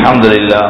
الحمد لله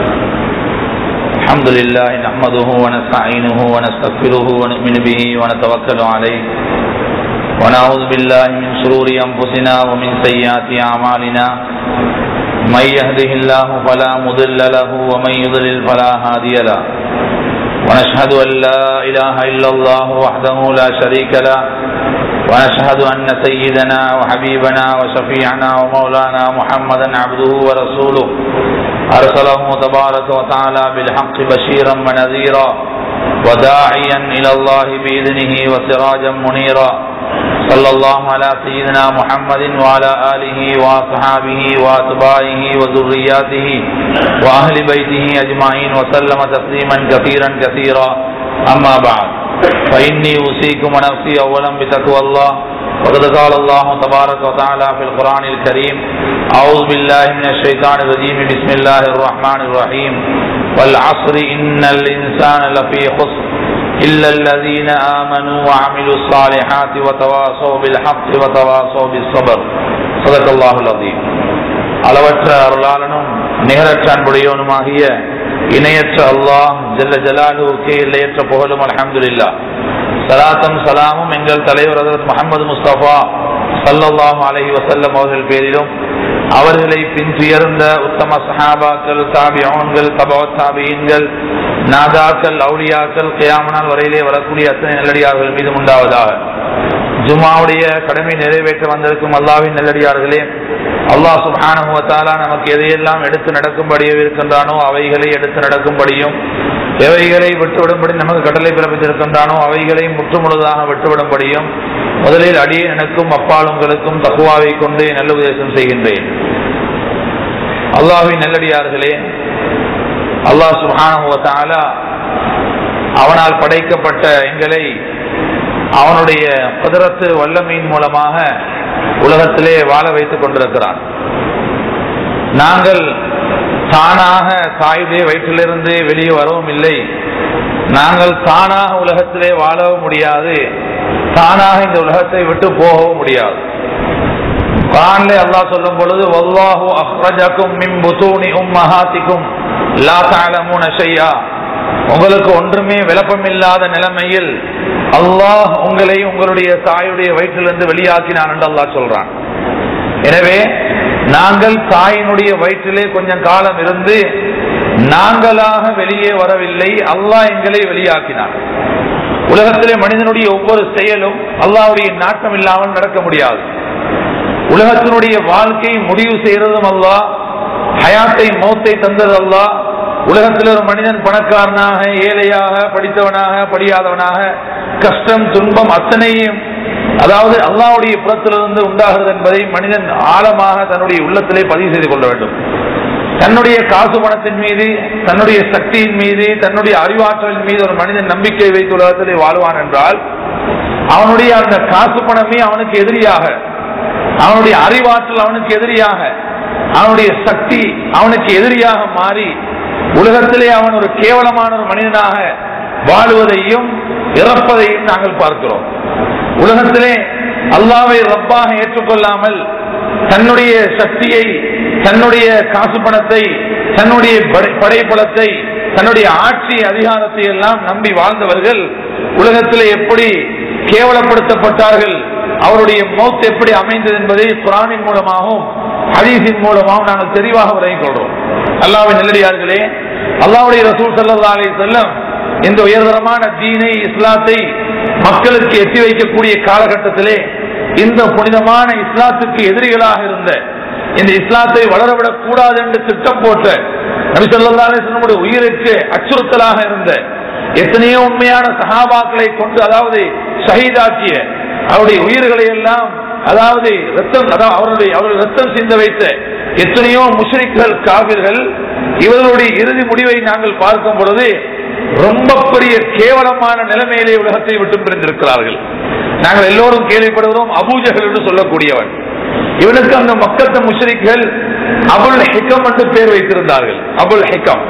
الحمد لله نحمده ونستعينه ونستغفره ونؤمن به ونتوكل عليه ونعوذ بالله من شرور أنفسنا ومن سيئات أعمالنا من يهده الله فلا مضل له ومن يضلل فلا هادي له ونشهد أن لا إله إلا الله وحده لا شريك له ونشهد أن سيدنا وحبيبنا وشفيعنا ومولانا محمدا عبده ورسوله أرسله تبارك وتعالى بالحق بشيرا ونذيرا وداعيا إلى الله بإذنه وسراجا منيرا صلى الله على سيدنا محمد وعلى آله وأصحابه وأتباعه وذرياته وأهل بيته أجمعين وسلم تسليما كثيرا كثيرا أما بعد فإني أوصيكم ونفسي أولا بتقوى الله وقد قال الله تبارك وتعالى في القرآن الكريم أعوذ بالله من الشيطان الرجيم بسم الله الرحمن الرحيم والعصر إن الإنسان لفي خسر إلا الذين آمنوا وعملوا الصالحات وتواصوا بالحق وتواصوا بالصبر صدق الله العظيم அளவற்ற அருளாளனும் நிகரற்ற அன்புடையவனுமாகிய இணையற்ற அல்லாஹ் ஜல்ல ஜலாலுவுக்கு இல்லையற்ற புகழும் அலமதுல்லா சலாத்தம் சலாமும் எங்கள் தலைவர் ஹசரத் முகமது முஸ்தபா சல்லல்லாஹு அலஹி வசல்லம் அவர்கள் பேரிலும் அவர்களை பின்துயர்ந்த உத்தம சஹாபாக்கள் தாபியோன்கள் தபா தாபியன்கள் நாதாக்கள் அவுளியாக்கள் கியாமனால் வரையிலே வரக்கூடிய அத்தனை நல்லடியார்கள் மீது உண்டாவதாக ஜுமாவுடைய கடமை நிறைவேற்ற வந்திருக்கும் அல்லாவின் நல்லடியார்களே அல்லாஹ் சுபானுவத்தாலா நமக்கு எதையெல்லாம் எடுத்து நடக்கும்படியோ இருக்கின்றானோ அவைகளை எடுத்து நடக்கும்படியும் எவைகளை விட்டுவிடும்படி நமக்கு கடலை பிறப்பித்திருக்கின்றானோ அவைகளை முற்றுமுழுதாக விட்டுவிடும்படியும் முதலில் அடியே எனக்கும் அப்பாலுங்களுக்கும் தக்குவாவை கொண்டு நல்ல உபதேசம் செய்கின்றேன் அல்லாஹின் நல்லடியார்களே அல்லாஹ் சுபானுவத்தாலா அவனால் படைக்கப்பட்ட எங்களை அவனுடைய குதிரத்து வல்லமையின் மூலமாக உலகத்திலே வாழ வைத்துக் கொண்டிருக்கிறான் நாங்கள் தானாக தாயுடைய வயிற்றிலிருந்து வெளியே வரவும் இல்லை நாங்கள் தானாக உலகத்திலே வாழவும் முடியாது தானாக இந்த உலகத்தை விட்டு போகவும் முடியாது குரான்லே அல்லாஹ் சொல்லும் பொழுது வல்லாஹு அஹ்ரஜக்கும் மின் புதூனி உம்மஹாத்திக்கும் லா தஅலமூன ஷையா உங்களுக்கு ஒன்றுமே விளப்பமில்லாத நிலைமையில் அல்லாஹ் உங்களை உங்களுடைய தாயுடைய வயிற்றிலிருந்து வெளியாக்கினான் என்று அல்லாஹ் சொல்றான் எனவே நாங்கள் தாயினுடைய வயிற்றிலே கொஞ்சம் காலம் இருந்து நாங்களாக வெளியே வரவில்லை அல்லாஹ் எங்களை வெளியாக்கினான் உலகத்திலே மனிதனுடைய ஒவ்வொரு செயலும் அல்லாவுடைய நாட்டம் இல்லாமல் நடக்க முடியாது உலகத்தினுடைய வாழ்க்கை முடிவு செய்யறதும் அல்லாஹ் ஹயாத்தை மௌத்தை தந்தது அல்லாஹ் உலகத்தில் ஒரு மனிதன் பணக்காரனாக ஏழையாக படித்தவனாக படியாதவனாக கஷ்டம் துன்பம் அத்தனையும் அதாவது அல்லாவுடைய புறத்திலிருந்து உண்டாகிறது என்பதை மனிதன் ஆழமாக தன்னுடைய உள்ளத்திலே பதிவு செய்து கொள்ள வேண்டும் தன்னுடைய காசு பணத்தின் மீது தன்னுடைய சக்தியின் மீது தன்னுடைய அறிவாற்றலின் மீது ஒரு மனிதன் நம்பிக்கை வைத்து உலகத்திலே வாழ்வான் என்றால் அவனுடைய அந்த காசு பணமே அவனுக்கு எதிரியாக அவனுடைய அறிவாற்றல் அவனுக்கு எதிரியாக அவனுடைய சக்தி அவனுக்கு எதிரியாக மாறி உலகத்திலே அவன் ஒரு கேவலமான ஒரு மனிதனாக வாழுவதையும் இறப்பதையும் நாங்கள் பார்க்கிறோம் உலகத்திலே அல்லாவை ரப்பாக ஏற்றுக்கொள்ளாமல் தன்னுடைய சக்தியை தன்னுடைய காசு பணத்தை தன்னுடைய படைப்பலத்தை தன்னுடைய ஆட்சி அதிகாரத்தை எல்லாம் நம்பி வாழ்ந்தவர்கள் உலகத்திலே எப்படி கேவலப்படுத்தப்பட்டார்கள் அவருடைய மௌத் எப்படி அமைந்தது என்பதை குரானின் மூலமாகவும் ஹதீஸின் மூலமாகவும் நாங்கள் தெளிவாக விளங்கிக் கொள்றோம் அல்லாவின் நெல்லடியார்களே அல்லாவுடைய ரசூல் சல்லா அலி செல்லம் இந்த உயர்தரமான தீனை இஸ்லாத்தை மக்களுக்கு எட்டி வைக்கக்கூடிய காலகட்டத்திலே இந்த புனிதமான இஸ்லாத்துக்கு எதிரிகளாக இருந்த இந்த இஸ்லாத்தை வளரவிடக் கூடாது என்று திட்டம் போட்ட நபிசல்லாடைய உயிருக்கு அச்சுறுத்தலாக இருந்த எத்தனையோ உண்மையான சகாபாக்களை கொண்டு அதாவது ஷஹீதாக்கிய அவருடைய உயிர்களை எல்லாம் அதாவது ரத்தம் அதாவது அவருடைய அவர்கள் ரத்தம் சிந்த வைத்த எத்தனையோ முஷ்ரிக்கள் காவிர்கள் இவர்களுடைய இறுதி முடிவை நாங்கள் பார்க்கும் பொழுது ரொம்ப பெரிய கேவலமான நிலைமையிலே உலகத்தை விட்டு பிரிந்திருக்கிறார்கள் நாங்கள் எல்லோரும் கேள்விப்படுகிறோம் அபூஜகல் என்று சொல்லக்கூடியவன் இவனுக்கு அந்த மக்கத்த முஷ்ரிக்கள் அபுல் ஹிக்கம் என்று பெயர் வைத்திருந்தார்கள் அபுல் ஹிக்கம்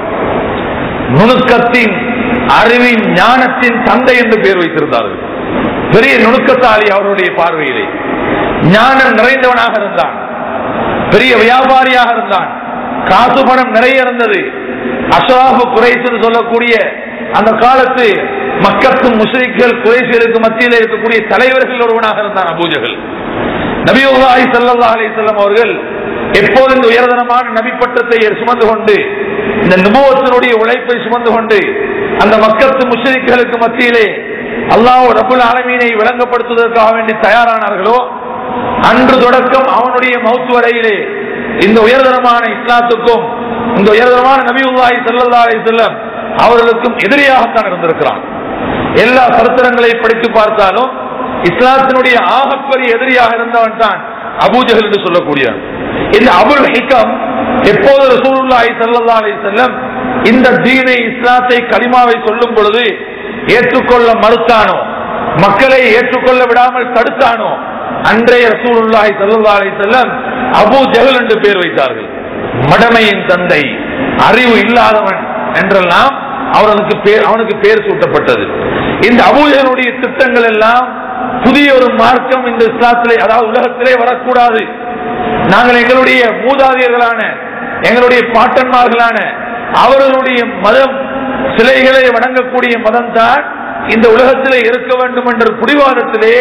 நுணுக்கத்தின் அறிவின் ஞானத்தின் தந்தை என்று பெயர் வைத்திருந்தார்கள் பெரிய நுணுக்கத்தாளி அவருடைய பார்வையிலே ஞானம் நிறைந்தவனாக இருந்தான் பெரிய வியாபாரியாக இருந்தான் காசு பணம் நிறைய இருந்தது அஷ்ராஃபு குறைசுன்னு சொல்லக்கூடிய அந்த காலத்து மக்கத்து முஸ்லிம்கள் குறைசிகளுக்கு மத்தியில் இருக்கக்கூடிய தலைவர்கள் ஒருவனாக இருந்தான் அபூஜகள் நபியுல்லாஹி ஸல்லல்லாஹு அலைஹி வஸல்லம் அவர்கள் எப்போது இந்த உயர்தனமான நபி பட்டத்தை சுமந்து கொண்டு இந்த நுபுவத்தினுடைய உழைப்பை சுமந்து கொண்டு அந்த மக்கத்து முஸ்லிம்களுக்கு மத்தியிலே அல்லாஹ் ரபுல் ஆலமீனை விளங்கப்படுத்துவதற்காக வேண்டி தயாரானார்களோ அன்று தொடக்கம் அவனுடைய மௌத்து வரையிலே இந்த உயர்தரமான இஸ்லாத்துக்கும் இந்த உயர்தரமான நபியுல்லாஹி ஸல்லல்லாஹு அலைஹி வஸல்லம் அவர்களுக்கும் எதிரியாகத்தான் இருந்திருக்கிறான் எல்லா சரித்திரங்களை படித்து பார்த்தாலும் இஸ்லாத்தினுடைய ஆகப்பெரிய எதிரியாக இருந்தவன் தான் அபூஜகல் என்று சொல்லக்கூடியவன் இந்த அபுல் ஹிகம் எப்போது ரசூலுல்லாஹி ஸல்லல்லாஹு அலைஹி வஸல்லம் இந்த தீனை இஸ்லாத்தை கலிமாவை சொல்லும் பொழுது ஏற்றுக்கொள்ள மறுத்தானோ மக்களை ஏற்றுக்கொள்ள விடாமல் தடுத்தானோ அன்றைய ரசூலுல்லாஹி ஸல்லல்லாஹு அலைஹி வஸல்லம் அபூ ஜஹல் என்று பேர் வைத்தார்கள் மடமையின் தந்தை அறிவு இல்லாதவன் என்றெல்லாம் அவனுக்கு பேர் அவனுக்கு பேர் சூட்டப்பட்டது இந்த அபூஜனுடைய திட்டங்கள் எல்லாம் புதிய ஒரு மார்க்கம் இந்த இஸ்லாத்திலே அதாவது உலகத்திலே வரக்கூடாது நாங்கள் எங்களுடைய மூதாதையர்களான எங்களுடைய பாட்டன்மார்களான அவர்களுடைய மதம் சிலைகளை வணங்கக்கூடிய மதம் தான் இந்த உலகத்திலே இருக்க வேண்டும் என்ற புடிவாதத்திலே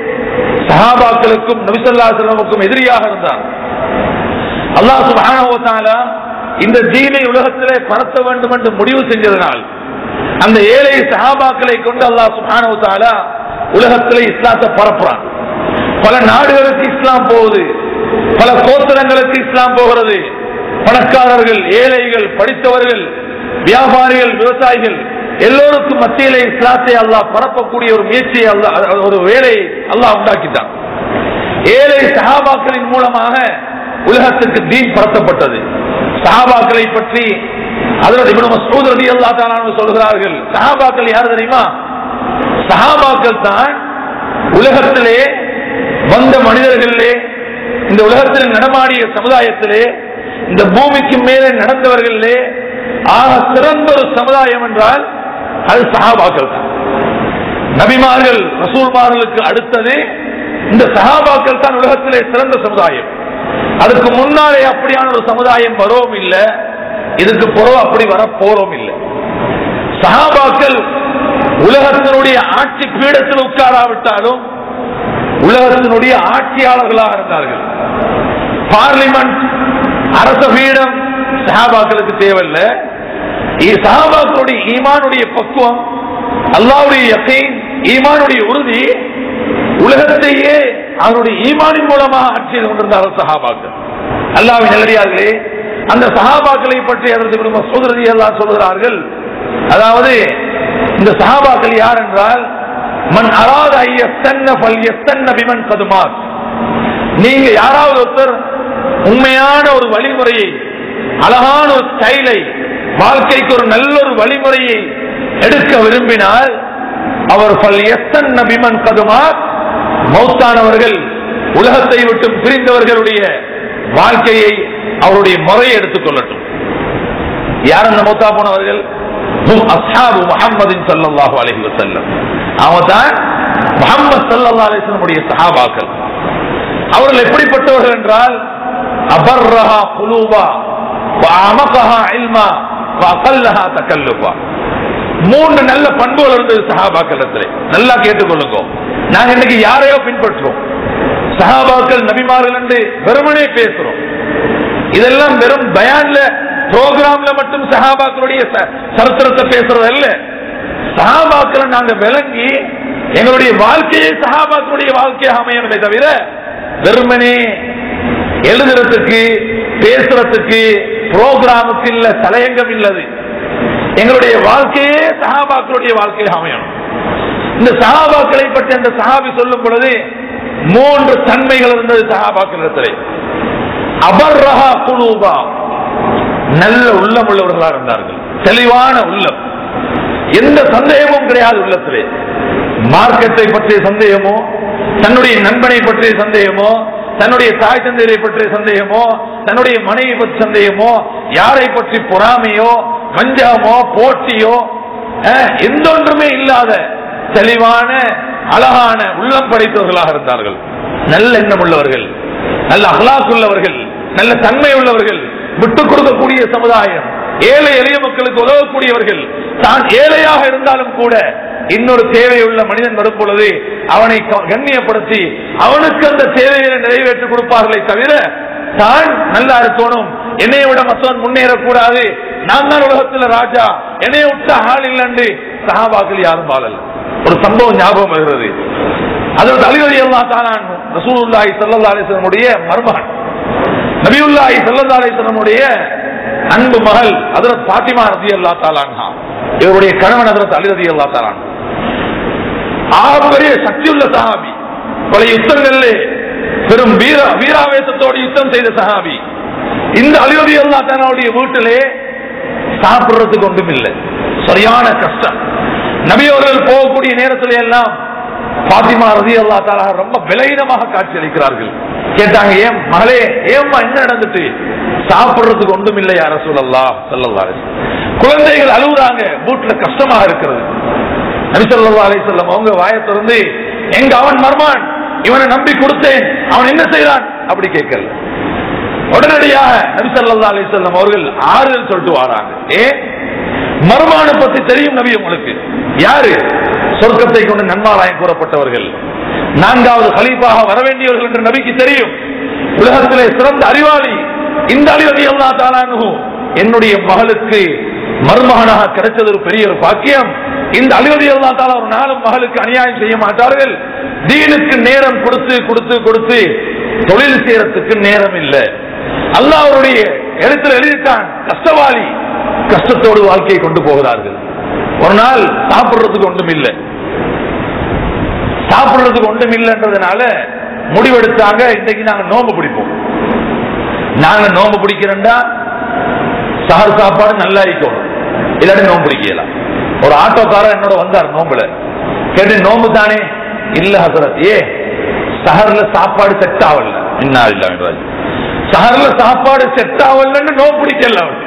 சஹாபாக்களுக்கும் நபிசல்லா செல்லமுக்கும் எதிரியாக இருந்தார் அல்லாஹ் சுப்ஹானஹு வ தஆலா இந்த தீனை உலகத்திலே பரத்த வேண்டும் என்று முடிவு செஞ்சதனால் அந்த ஏழை சஹாபாக்களை கொண்டு அல்லாஹ் சுப்ஹானஹு வ தஆலா உலகத்திலே இஸ்லாத்தை பரப்புறான் பல நாடுகளுக்கு இஸ்லாம் போகுது பல கோத்திரங்களுக்கு இஸ்லாம் போகிறது பணக்காரர்கள் ஏழைகள் படித்தவர்கள் வியாபாரிகள் விவசாயிகள் எல்லோருக்கும் மத்தியிலே இஸ்லாத்தை அல்லாஹ் பரப்பக்கூடிய ஒரு முயற்சியை அல்லாஹ் ஒரு வேலையை அல்லாஹ் உண்டாக்கிட்டான் ஏழை சஹாபாக்களின் மூலமாக உலகத்துக்கு தீன் பரத்தப்பட்டது சஹாபாக்களை பற்றி அதனுடைய இப்னு மஸ்ஊத் ரலியல்லாஹு தஆலா அன்ஹு சொல்கிறார்கள் சஹாபாக்கள் யார் தெரியுமா சஹாபாக்கள் தான் உலகத்திலே வந்த மனிதர்களிலே இந்த உலகத்தில் நடமாடிய சமுதாயத்திலே இந்த பூமிக்கு மேலே நடந்தவர்களிலே ஆக சிறந்த ஒரு சமுதாயம் என்றால் அது சஹாபாக்கள் தான் நபிமார்கள் ரசூல்மார்களுக்கு அடுத்தது இந்த சஹாபாக்கள் தான் உலகத்திலே சிறந்த சமுதாயம் அதுக்கு முன்னாலே அப்படியான ஒரு சமுதாயம் வரவும் இல்லை இதுக்கு புறம் அப்படி வர போறோம் இல்லை சஹாபாக்கள் உலகத்தினுடைய ஆட்சி பீடத்தில் உட்காராவிட்டாலும் உலகத்தினுடைய ஆட்சியாளர்களாக இருந்தார்கள் பார்லிமெண்ட் அரச பீடம் சஹாபாக்களுக்கு தேவையில்லை சஹாபாக்களுடைய ஈமானுடைய பக்குவம் அல்லாவுடைய யக்கீன் ஈமானுடைய உறுதி உலகத்தையே அவருடைய ஈமானின் மூலமாக ஆட்சி செய்து கொண்டிருந்தார்கள் சஹாபாக்கள் அல்லாவின் நல்லடியார்களே அந்த சஹாபாக்களை பற்றி அதற்கு சோதரதி எல்லாம் சொல்கிறார்கள் அதாவது இந்த சஹாபாக்கள் யார் என்றால் மண் அராத ஐயஸ்தன்ன பல் எஸ்தன்ன பிமன் கதுமாத் நீங்க யாராவது ஒருத்தர் உண்மையான ஒரு வழிமுறையை அழகான ஒரு ஸ்டைலை வாழ்க்கைக்கு ஒரு நல்ல ஒரு வழிமுறையை எடுக்க விரும்பினால் அவர் பல் எஸ்தன்ன பிமன் கதுமாத் மௌத்தானவர்கள் உலகத்தை விட்டு பிரிந்தவர்களுடைய வாழ்க்கையை அவருடைய முறையை எடுத்துக்கொள்ளட்டும் யார் அந்த மௌத்தா போனவர்கள் அஸ்ஹாபு முஹம்மதின் ஸல்லல்லாஹு அலைஹி வஸல்லம் அவங்க தான் முஹம்மது ஸல்லல்லாஹு அலைஹி வஸல்லமுடைய சஹாபாக்கள் அவர்கள் எப்படிப்பட்டவர்கள் என்றால் அபர்ரஹா குலூபா வஅமகஹா இல்மா வஅகல்லஹா தகல்லுபா மூன்று நல்ல பண்புகள் இருந்தது சஹாபாக்களிடத்திலே நல்லா கேட்டுக்கொள்ளுங்க நாங்க இன்னைக்கு யாரையோ பின்பற்றுறோம் சஹாபாக்கள் நபிமார்கள் என்று வெறுமனே பேசுறோம் இதெல்லாம் வெறும் பயான்ல ப்ரோக்ராம்ல மட்டும் சஹாபாக்களுடைய சரித்திரத்தை பேசுறது அல்ல சஹாபாக்களை நாங்க விளங்கி எங்களுடைய வாழ்க்கையை சஹாபாக்களுடைய வாழ்க்கையாக அமையணுமே தவிர வெறுமனே எழுதுறதுக்கு பேசுறதுக்கு ப்ரோக்ராமுக்கு இல்ல தலையங்கம் இல்லது எங்களுடைய வாழ்க்கையே சஹாபாக்களுடைய வாழ்க்கையாக அமையணும் இந்த சஹாபாக்களை பற்றி அந்த சஹாபி சொல்லும் பொழுது மூன்று தன்மைகள் இருந்தது சஹாபாக்களிடத்திலே அபர்ரஹா குலூபா நல்ல உள்ளம் உள்ளவர்களாக இருந்தார்கள் தெளிவான உள்ளம் எந்த சந்தேகமும் கிடையாது உள்ளத்திலே மார்க்கத்தை பற்றிய சந்தேகமோ தன்னுடைய நண்பனை பற்றிய சந்தேகமோ தன்னுடைய தாய் தந்தையை பற்றிய சந்தேகமோ தன்னுடைய மனைவி பற்றி சந்தேகமோ யாரை பற்றி பொறாமையோ வஞ்சகமோ போட்டியோ அஹ், எந்த ஒன்றுமே இல்லாத தெளிவான அழகான உள்ளம் படைத்தவர்களாக இருந்தார்கள் நல்ல எண்ணம் உள்ளவர்கள் நல்ல அகலாக் உள்ளவர்கள் நல்ல தன்மை உள்ளவர்கள் விட்டுக் கொடுக்கக்கூடிய சமுதாயம் ஏழை எளிய மக்களுக்கு உதவக்கூடியவர்கள் தான் ஏழையாக இருந்தாலும் கூட இன்னொரு தேவையுள்ள மனிதன் வரும் பொழுது அவனை க- கண்ணியப்படுத்தி அவனுக்கு அந்த தேவையை நிறைவேற்றி கொடுப்பார்களே தவிர தான் நல்லா இருக்கணும் என்னைய விட மற்றவன் முன்னேறக்கூடாது நான் தான் உலகத்துல ராஜா என்னைய விட்ட ஆள் இல்லைன்னு சஹாபாக்கள் யாரும் வாழல ஒரு சம்பவம் ஞாபகம் வருகிறது அதற்கு அலிவதி அல்லா தாலான் ரசூலுல்லாஹி ஸல்லல்லாஹு அலைஹி வஸல்லமுடைய மருமகன் நபியுல்லாஹி ஸல்லல்லாஹு அலைஹி வஸல்லமுடைய அன்பு மகள் ஹஜ்ரத் ஃபாத்திமா ரலியல்லாஹு தஆலா அன்ஹா இவருடைய கணவன் ஹஜ்ரத் அலி ரலியல்லாஹு தஆலா அன்ஹு ஆகப்பெரிய சக்தியுள்ள சஹாபி பல யுத்தங்களிலே பெரும் வீர வீராவேசத்தோடு யுத்தம் செய்த சஹாபி இந்த அலிவதி அல்லா தன்னுடைய வீட்டிலே சாப்பிடுறதுக்கு ஒன்றும் இல்லை சரியான கஷ்டம் நபி அவர்கள் போகக்கூடிய நேரத்திலே எல்லாம் பாத்திமா ரதி அல்லா தாலா ரொம்ப விலையினமாக காட்சி அளிக்கிறார்கள் கேட்டாங்க ஏன் மகளே ஏம்மா என்ன நடந்துட்டு சாப்பிடுறதுக்கு ஒன்றும் இல்லை யார சொல்லல்லா சொல்லல்லா குழந்தைகள் அழுகுறாங்க வீட்டுல கஷ்டமாக இருக்கிறது நபிசல்லா அலிசல்லம் அவங்க வாயை திறந்து எங்க அவன் மர்மான் இவனை நம்பி கொடுத்தேன் அவன் என்ன செய்யறான் அப்படி கேட்கல உடனடியாக நபிசல்லா அலிசல்லம் அவர்கள் ஆறுதல் சொல்லிட்டு வராங்க ஏ மர்மான பத்தி தெரியும் நபி உங்களுக்கு யாரு சொர்க்கத்தை கொண்டு நன்மாராயம் கூறப்பட்டவர்கள் நான்காவது கலீஃபாக வர வேண்டியவர்கள் என்று நபிக்கு தெரியும் உலகத்திலே சிறந்த அறிவாளி இந்த அறிவதி அல்லா தாலானு என்னுடைய மகளுக்கு மருமகனாக கிடைச்சது ஒரு பெரிய ஒரு பாக்கியம் இந்த அழிவதி அல்லா தாலா ஒரு நாளும் மகளுக்கு அநியாயம் செய்ய மாட்டார்கள் தீனுக்கு நேரம் கொடுத்து கொடுத்து கொடுத்து தொழில் செய்யறதுக்கு நேரம் இல்லை அல்லாஹ் அவருடைய எழுத்துல எழுதிட்டான் கஷ்டவாளி கஷ்டத்தோடு வாழ்க்கையை கொண்டு போகிறார்கள் ஒரு நாள் சாப்பிடுறதுக்கு ஒன்றும் இல்லை சாப்பிடுறதுக்கு ஒன்றும் இல்லைன்றதுனால முடிவெடுத்தாங்க இன்னைக்கு நாங்க நோம்பு பிடிப்போம் நாங்க நோம்பு பிடிக்கிறோம்டா சஹர் சாப்பாடு நல்லா இருக்கணும் இல்லாட்டி நோம்பு பிடிக்கலாம் ஒரு ஆட்டோக்காரர் என்னோட வந்தார் நோம்புல கேட்டு நோம்பு தானே இல்ல ஹசரத் ஏ சஹர்ல சாப்பாடு செட் ஆகல என்ன இல்ல சஹர்ல சாப்பாடு செட் ஆகலன்னு நோம்பு பிடிக்கல அவரு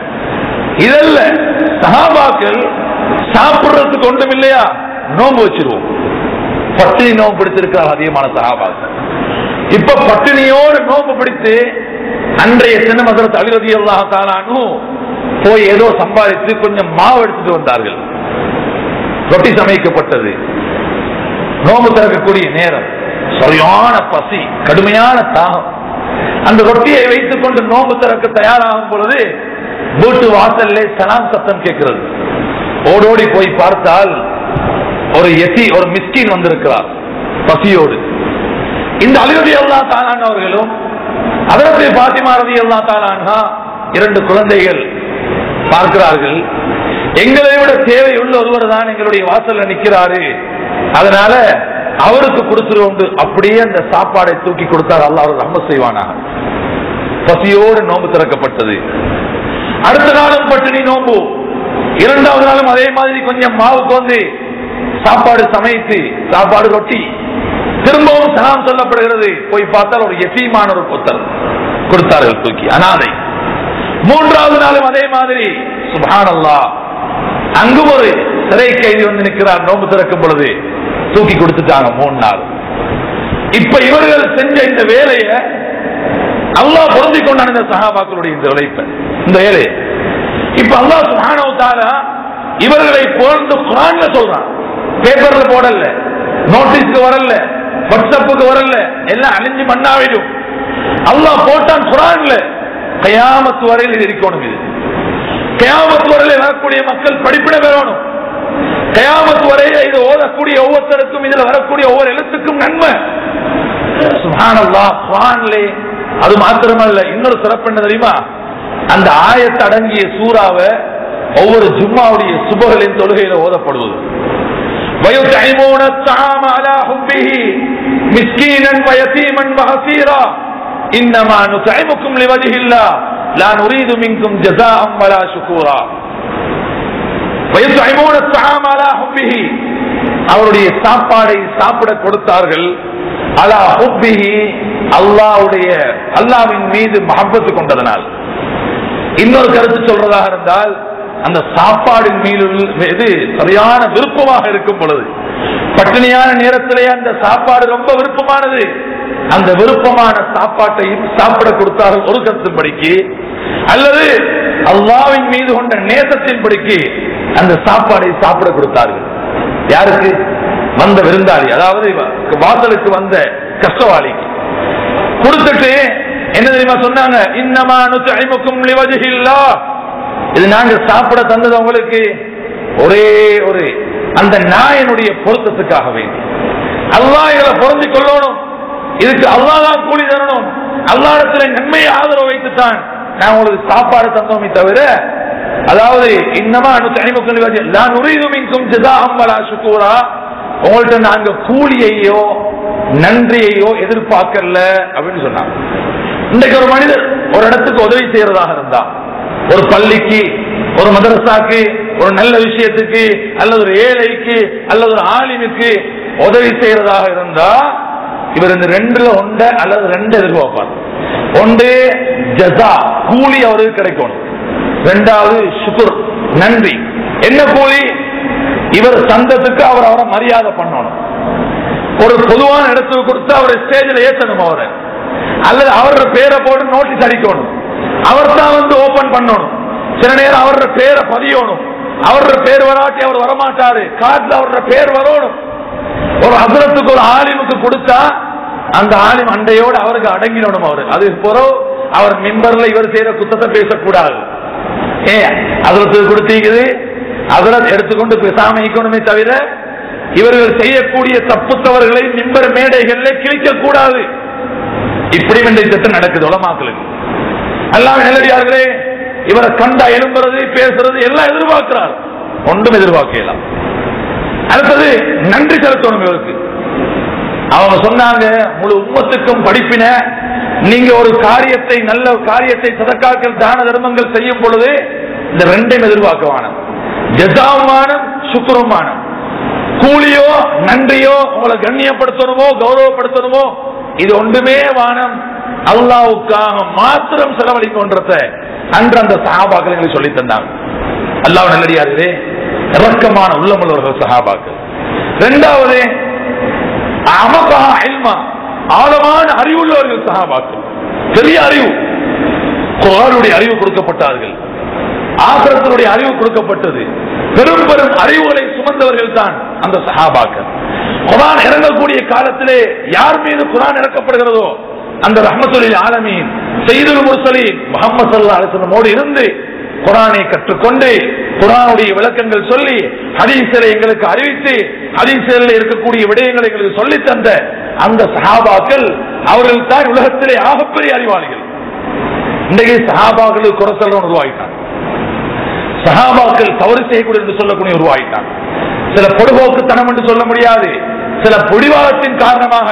இதல்ல சஹாபாக்கள் சாப்பிடுறதுக்கு ஒன்றும் இல்லையா நோம்பு வச்சிருவோம் பட்டினி நோம்பு பிடித்திருக்கிறார் அதிகமான சஹாபாக்கள் இப்ப பட்டினியோடு நோம்பு பிடித்து அன்றைய சின்னமசரத் அலிரதி அல்லாஹ் தாலானும் போய் ஏதோ சம்பாதித்து கொஞ்சம் மாவு எடுத்துட்டு வந்தார்கள் ரொட்டி சமைக்கப்பட்டது நோம்பு திறக்கக்கூடிய நேரம் சரியான பசி கடுமையான தாகம் அந்த ரொட்டியை வைத்துக் கொண்டு நோம்பு திறக்க தயாராகும் பொழுது வீட்டு வாசல்ல சலாம் சத்தம் கேட்கிறது ஓடோடி போய் பார்த்தால் ஒரு எத்தி ஒரு மிஸ்கின் வந்திருக்கிறார் பசியோடு இந்த அலிரதி அல்லா தாலான் அவர்களும் அதற்கு பாத்திமா ரதி அல்லா தாலான்ஹா இரண்டு குழந்தைகள் பார்க்கிறார்கள் எங்களை விட தேவை உள்ள ஒருவர் தான் எங்களுடைய வாசல்ல நிக்கிறாரு அதனால அவருக்கு கொடுத்துருவோம் அப்படியே அந்த சாப்பாடை தூக்கி கொடுத்தார் அல்லாஹ் அவர் ரஹ்மத் செய்வானாக பசியோடு நோன்பு திறக்கப்பட்டது அடுத்த நாளும் பட்டினி நோன்பு இரண்டாவது நாளும் அதே மாதிரி கொஞ்சம் மாவு கோந்து சாப்பாடு சமைத்து சாப்பாடு ரொட்டி திரும்பவும் சலாம் சொல்லப்படுகிறது போய் பார்த்தால் ஒரு எசீமான ஒரு புத்தர் கொடுத்தார்கள் தூக்கி அனாதை மூன்றாவது நாளும் அதே மாதிரி சுபானல்லா அங்கும் ஒரு சிறை கைதி வந்து நிற்கிறார் நோம்பு திறக்கும் பொழுது தூக்கி கொடுத்துட்டாங்க மூணு நாள் இப்ப இவர்கள் செஞ்ச இந்த வேலையை அல்லாஹ் பொருந்தி கொண்டான இந்த சகாபாக்களுடைய இந்த உழைப்பை இந்த வேலையை இப்ப அல்லாஹ் சுபானவத்தால இவர்களை புகழ்ந்து குரான்ல சொல்றான் பேப்பர்ல போடல நோட்டீஸ்க்கு வரல வாட்ஸ்அப்புக்கு வரல எல்லாம் அழிஞ்சு மண்ணாவிடும் அல்லாஹ் போட்டான் குரான்ல கயாமத்து வரையில் இது இருக்கணும் இது கயாமத்து வரையில் வரக்கூடிய மக்கள் படிப்பிட பெறணும் கயாமத்து வரையில இது ஓதக்கூடிய ஒவ்வொருத்தருக்கும் இதுல வரக்கூடிய ஒவ்வொரு எழுத்துக்கும் நன்மை சுப்ஹானல்லாஹ் குர்ஆன்லே அது மாத்திரமல்ல இன்னொரு சிறப்பு என்ன தெரியுமா அந்த ஆயத்து அடங்கிய சூறாவை ஒவ்வொரு ஜும்மாவுடைய சுபகளின் தொழுகையில ஓதப்படுவது ويطعمون الطعام على حبه مسكينا ويتيما وحسيرا انما نطعمكم لوجه الله لا نريد منكم جزاء ولا شكورا ويطعمون الطعام على حبه அவருடைய சாப்பாடை சாப்பிட கொடுத்தார்கள் அலா ஹுப்பிஹி அல்லாவுடைய அல்லாவின் மீது மஹப்பத்து கொண்டதனால் இன்னொரு கருத்து சொல்றதாக இருந்தால் அந்த சாப்பாடின் மீது மீது சரியான விருப்பமாக இருக்கும் பொழுது பட்டினியான நேரத்திலே அந்த சாப்பாடு ரொம்ப விருப்பமானது அந்த விருப்பமான சாப்பாட்டையும் சாப்பிட கொடுத்தார்கள் ஒரு கருத்துப்படிக்கு அல்லது அல்லாவின் மீது கொண்ட நேசத்தின்படிக்கு அந்த சாப்பாடை சாப்பிட கொடுத்தார்கள் யாருக்கு வந்த விருந்தாளி அதாவது வாசலுக்கு வந்த கஷ்டவாளிக்கு கொடுத்துட்டு என்ன தெரியுமா சொன்னாங்க இன்னமா நுத்தைமுக்கும் லிவஜில்லா இது நாங்க சாப்பிட தந்தது உங்களுக்கு ஒரே ஒரு அந்த நாயனுடைய பொருத்தத்துக்காக வேண்டி அல்லாஹ் இதில் பொருந்தி கொள்ளணும் இதுக்கு அல்லாஹ் தான் கூலி தரணும் அல்லாடத்துல நன்மையை ஆதரவு வைத்துத்தான் நான் உங்களுக்கு சாப்பாடு தந்தோமே தவிர அதாவது இன்னமா அனுத்தனிமுக்கும் நான் உரிதுமிக்கும் ஜிதா அம்மலா சுக்கூரா உங்கள்ட்ட நாங்க கூலியையோ நன்றியையோ எதிர்பார்க்கல அப்படின்னு சொன்னாங்க இன்றைக்கு ஒரு மனிதர் ஒரு இடத்துக்கு உதவி செய்யறதாக இருந்தா ஒரு பள்ளிக்கு ஒரு மதரசாக்கு ஒரு நல்ல விஷயத்துக்கு அல்லது ஒரு ஏழைக்கு அல்லது ஒரு ஆலிமுக்கு உதவி செய்யறதாக இருந்தா இவர் இந்த ரெண்டுல ஒண்ட அல்லது ரெண்டு எதிர்பார்ப்பார் ஒன்று ஜசா கூலி அவருக்கு கிடைக்கணும் ரெண்டாவது சுக்குர் நன்றி என்ன கூலி இவர் சந்தத்துக்கு அவர் அவரை மரியாதை பண்ணணும் ஒரு பொதுவான இடத்துக்கு கொடுத்து அவரை ஸ்டேஜில் ஏற்றணும் அவரை அல்லது அவரோட பேரை போட்டு நோட்டீஸ் அடிக்கணும் அவர் தான் வந்து ஓபன் பண்ணணும் சில நேரம் அவரோட பேரை பதியணும் அவரோட பேர் வராட்டி அவர் வரமாட்டாரு காட்டுல அவரோட பேர் வரணும் ஒரு அசுரத்துக்கு ஒரு ஆலிமுக்கு கொடுத்தா அந்த ஆலிம் அண்டையோடு அவருக்கு அடங்கிடணும் அவரு அது பிறகு அவர் மிம்பர்ல இவர் செய்யற குத்தத்தை பேசக்கூடாது ஏன் அதுலத்துக்கு கொடுத்தீங்குது அதுல எடுத்துக்கொண்டு பேசாம இருக்கணுமே தவிர இவர்கள் செய்யக்கூடிய தப்பு தவறுகளை மிம்பர் மேடைகள்ல கிழிக்க கூடாது இப்படி இந்த திட்டம் நடக்குது உலமாக்களுக்கு எல்லாம் நிலடியார்களே இவரை கண்டா எழும்புறது பேசுறது எல்லாம் எதிர்பார்க்கிறார் ஒன்றும் எதிர்பார்க்கலாம் அடுத்தது நன்றி செலுத்தணும் இவருக்கு அவங்க சொன்னாங்க முழு உம்மத்துக்கும் படிப்பின நீங்க ஒரு காரியத்தை நல்ல காரியத்தை சதக்காக்கள் தான தர்மங்கள் செய்யும் பொழுது இந்த ரெண்டையும் எதிர்பார்க்கவான ஜசாவுமானம் சுக்குரமானம் கூலியோ நன்றியோ உங்களை கண்ணியப்படுத்தணுமோ கௌரவப்படுத்தணுமோ இது ஒன்றுமே வானம் அல்லாவுக்காக மாத்திரம் செலவழிக்கின்றத அன்று அந்த சகாபாக்கள் எங்களுக்கு சொல்லி தந்தாங்க அல்லாஹ் நல்லடியார்களே இறக்கமான உள்ளமுள்ளவர்கள் சகாபாக்கள் இரண்டாவது அமகா இல்மா ஆழமான அறிவுள்ளவர்கள் சகாபாக்கள் பெரிய அறிவு குரானுடைய அறிவு கொடுக்கப்பட்டார்கள் ஆசிரத்தினுடைய அறிவு கொடுக்கப்பட்டது பெரும் பெரும் அறிவுகளை சுமந்தவர்கள் தான் அந்த சஹாபாக்கள் குரான் இறங்கக்கூடிய காலத்திலே யார் மீது குரான் இறக்கப்படுகிறதோ அந்த ரஹமத்துலில் ஆலமீன் செய்துல் முர்சலீன் முகமது சல்லா அலிஸ்லமோடு இருந்து குரானை கற்றுக்கொண்டு குரானுடைய விளக்கங்கள் சொல்லி ஹதீசரை எங்களுக்கு அறிவித்து ஹதீசரில் இருக்கக்கூடிய விடயங்களை எங்களுக்கு சொல்லி தந்த அந்த சஹாபாக்கள் அவர்கள் தான் உலகத்திலே ஆகப்பெரிய அறிவாளிகள் இன்றைக்கு சஹாபாக்களுக்கு குறை சொல்றவன் உருவாகிட்டான் சஹாபாக்கள் தவறு செய்யக்கூடிய என்று சொல்லக்கூடிய உருவாகிட்டான் சில பொடுபோக்குத்தனம் என்று சொல்ல முடியாது சில பிடிவாதத்தின் காரணமாக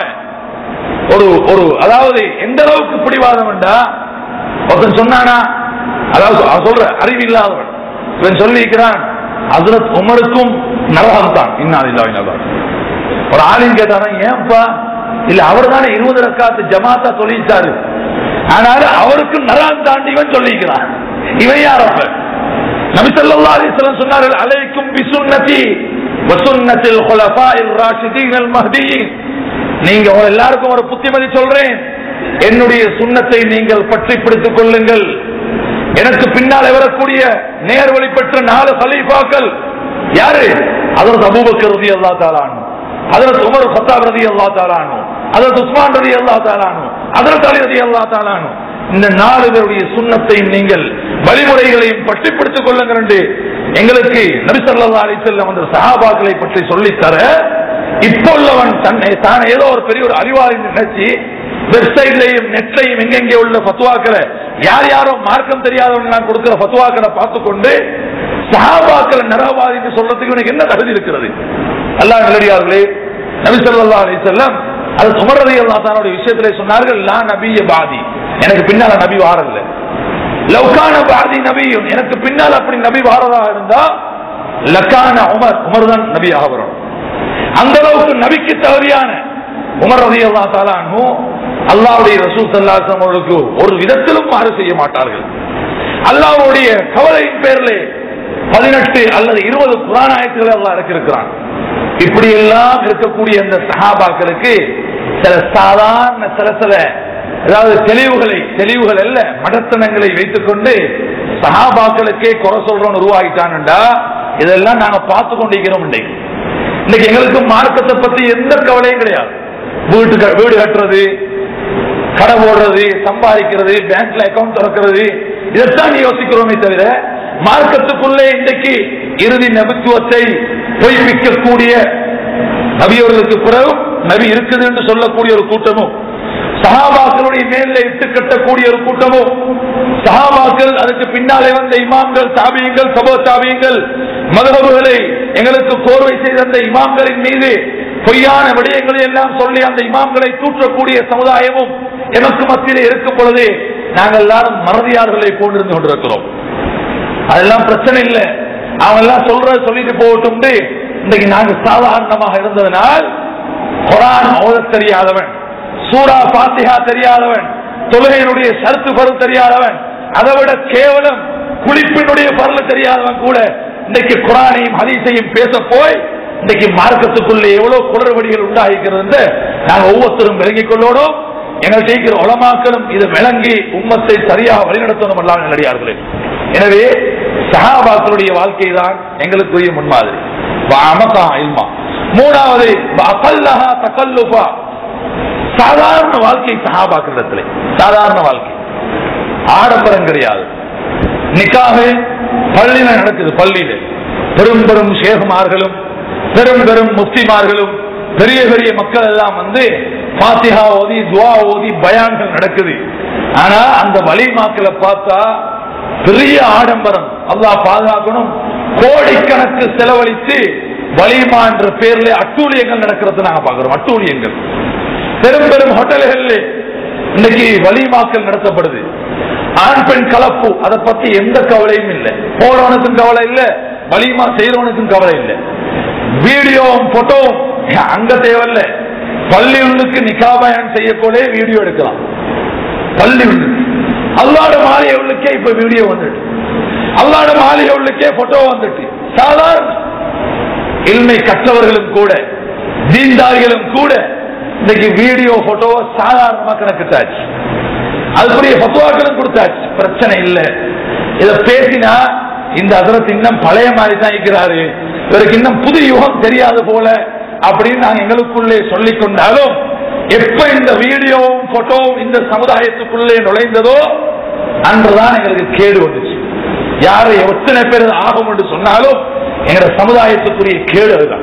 ஒரு ஒரு அதாவது எந்த அளவுக்கு பிடிவாதம் என்றா ஒருத்தன் சொன்னானா அதாவது அவன் சொல்ற அறிவு இல்லாதவன் இவன் சொல்லியிருக்கிறான் ஹசரத் உமருக்கும் நரகம் தான் இன்னாதில்லா ஒரு ஆளின் கேட்டானா ஏன்பா இல்ல அவர் தானே இருபது ரக்காத்து ஜமாத்தா சொல்லிட்டாரு ஆனாலும் அவருக்கு நரகம் தாண்டி இவன் சொல்லிக்கிறான் இவன் யார் அப்ப நபிசல்லா அலிஸ்லாம் சொன்னார்கள் அலைக்கும் பிசுன்னதி வசுன்னத்தில் ஹுலஃபாயில் ராஷிதீன் மஹ்தியின் நீங்க உங்க எல்லாருக்கும் ஒரு புத்திமதி சொல்றேன் என்னுடைய சுண்ணத்தை நீங்கள் பற்றி பிடித்துக் கொள்ளுங்கள் எனக்கு பின்னால் வரக்கூடிய நேர்வழி பெற்ற நாலு ஹலீஃபாக்கள் யாரு அதற்கு அபூபக்கர் ரதி அல்லா தாலானு அதற்கு உமர் ஃபத்தாப் ரதி அல்லா தாலானு அதற்கு உஸ்மான் ரதி அல்லா தாலானு அதற்கு அலி ரதி அல்லா தாலானு இந்த நாலு பேருடைய சுண்ணத்தையும் நீங்கள் வழிமுறைகளையும் பற்றி பிடித்துக் கொள்ளுங்கள் என்று எங்களுக்கு நபிசல்லா அலி செல்லம் அந்த சஹாபாக்களை பற்றி சொல்லித்தர இப்போ உள்ளவன் தன்னை தான் ஏதோ ஒரு பெரிய ஒரு அறிவாளி நினைச்சு வெப்சைட்லையும் நெட்லையும் எங்கெங்கே உள்ள பத்துவாக்களை யார் யாரோ மார்க்கம் தெரியாதவங்க நான் கொடுக்கிற பத்துவாக்களை பார்த்து கொண்டு சஹாபாக்களை நரகவாதி சொல்றதுக்கு எனக்கு என்ன தகுதி இருக்கிறது அல்லாஹ் நல்லடியார்களே நபி ஸல்லல்லாஹு அலைஹி வஸல்லம் அது உமர் ரலியல்லாஹு தஆலாவுடைய விஷயத்திலே சொன்னார்கள் லா நபிய பாதி எனக்கு பின்னால நபி வாரல்ல லவ்கான பாதி நபியும் எனக்கு பின்னால் அப்படி நபி வாரதா இருந்தா லக்கான உமர் உமர் தான் நபியாக வரும் அந்த அளவுக்கு நபிக்கு தகுதியான உமர் ரதி அல்லா தாலானு அல்லாவுடைய ரசூல் சல்லாசம் அவர்களுக்கு ஒரு விதத்திலும் மாறு செய்ய மாட்டார்கள் அல்லாவுடைய கவலையின் பேரிலே பதினெட்டு அல்லது இருபது புராணாயத்துகளை அல்லா இறக்கிருக்கிறான் இப்படி எல்லாம் இருக்கக்கூடிய அந்த சஹாபாக்களுக்கு சில சாதாரண சில சில அதாவது தெளிவுகளை தெளிவுகள் அல்ல மடத்தனங்களை வைத்துக்கொண்டு சகாபாக்களுக்கே குறை சொல்றோம் உருவாகிட்டான்டா இதெல்லாம் நாங்க பார்த்து கொண்டிருக்கிறோம் இன்னைக்கு இன்னைக்கு எங்களுக்கு மார்க்கத்தை பத்தி எந்த கவலையும் கிடையாது வீட்டு க- வீடு கட்டுறது கடை போடுறது சம்பாதிக்கிறது பேங்க்ல அக்கவுண்ட் திறக்கிறது இதைத்தான் யோசிக்கிறோமே தவிர மார்க்கத்துக்குள்ளே இன்றைக்கு இறுதி நபித்துவத்தை பொய்ப்பிக்கக்கூடிய நபியவர்களுக்கு பிறகு நபி இருக்குது என்று சொல்லக்கூடிய ஒரு கூட்டமும் சஹாபாக்களுடைய மேல இட்டு கட்டக்கூடிய ஒரு கூட்டமும் சஹாபாக்கள் அதுக்கு பின்னாலே வந்த இமாம்கள் தாபியங்கள் சபோ தாபியங்கள் மதகுகளை எங்களுக்கு கோர்வை செய்த அந்த இமாம்களின் மீது பொய்யான விடயங்களை எல்லாம் சொல்லி அந்த இமாம்களை தூற்றக்கூடிய சமுதாயமும் எனக்கு மத்தியிலே இருக்கும் பொழுது நாங்கள் எல்லாரும் மறதியாளர்களை போன்றிருந்து கொண்டிருக்கிறோம் அதெல்லாம் பிரச்சனை இல்லை அவங்க எல்லாம் சொல்றத சொல்லிட்டு போகட்டும் இன்னைக்கு நாங்க சாதாரணமாக இருந்ததனால் குரான் ஓத தெரியாதவன் சூரா பாத்திஹா தெரியாதவன் தொழுகையினுடைய சருத்து பரு தெரியாதவன் அதை விட கேவலம் குளிப்பினுடைய பருள் தெரியாதவன் கூட இன்னைக்கு குரானையும் ஹதீஸையும் பேச போய் இன்னைக்கு மார்க்கத்துக்குள்ளே எவ்வளவு குளறுபடிகள் உண்டாகிக்கிறது என்று நாங்க ஒவ்வொருத்தரும் விளங்கிக் கொள்ளோடும் எங்கள் ஜெயிக்கிற உலமாக்களும் இது விளங்கி உம்மத்தை சரியாக வழிநடத்தணும் அல்லாமல் நல்லடியார்களே எனவே சஹாபாக்களுடைய வாழ்க்கை தான் எங்களுக்குரிய முன்மாதிரி வஅமகா இல்மா. மூணாவது வஅகல்லஹா தகல்லுஃபா. சாதாரண வாழ்க்கை சஹாபாக்களிடத்திலே சாதாரண வாழ்க்கை ஆடம்பரம் கிடையாது நிக்காக பள்ளியில நடக்குது பள்ளியில பெரும் பெரும் ஷேகுமார்களும் பெரும் பெரும் முஸ்லிமார்களும் பெரிய பெரிய மக்கள் எல்லாம் வந்து பாத்திஹா ஓதி துவா ஓதி பயான்கள் நடக்குது ஆனா அந்த வலிமாக்களை பார்த்தா பெரிய ஆடம்பரம் அல்லாஹ் பாதுகாக்கணும் கோடிக்கணக்கு செலவழித்து வலிமா என்ற பேர்ல அட்டூழியங்கள் நடக்கிறது நாங்க பாக்குறோம் அட்டூழியங்கள் பெரும் பெரும் ஹோட்டல்கள்ல இன்னைக்கு வலிமாக்கள் நடத்தப்படுது ஆண் பெண் கலப்பு அதை பத்தி எந்த கவலையும் இல்லை போறவனுக்கும் கவலை இல்லை வலிமா செய்யறவனுக்கும் கவலை இல்லை வீடியோவும் போட்டோவும் அங்க தேவையில்ல பள்ளி உள்ளுக்கு நிக்காபயன் செய்யக்கூடே வீடியோ எடுக்கலாம் பள்ளி உள்ளுக்கு அல்லாட மாளிகை உள்ளுக்கே இப்ப வீடியோ வந்துட்டு அல்லாட மாளிகை உள்ளுக்கே போட்டோ வந்துட்டு சாதாரண இல்மை கற்றவர்களும் கூட தீன்தாரிகளும் கூட இன்னைக்கு வீடியோ போட்டோ சாதாரணமா கணக்கிட்டாச்சு அதுக்குரிய பத்துவாக்களும் கொடுத்தாச்சு பிரச்சனை இல்லை இத பேசினா இந்த அதரத்து இன்னும் பழைய மாதிரி தான் இருக்கிறாரு இவருக்கு இன்னும் புது யுகம் தெரியாது போல அப்படின்னு நாங்க எங்களுக்குள்ளே சொல்லிக் கொண்டாலும் எப்ப இந்த வீடியோவும் போட்டோவும் இந்த சமுதாயத்துக்குள்ளே நுழைந்ததோ அன்றுதான் எங்களுக்கு கேடு வந்துச்சு யாரை எத்தனை பேர் ஆகும் என்று சொன்னாலும் எங்க சமுதாயத்துக்குரிய கேடு அதுதான்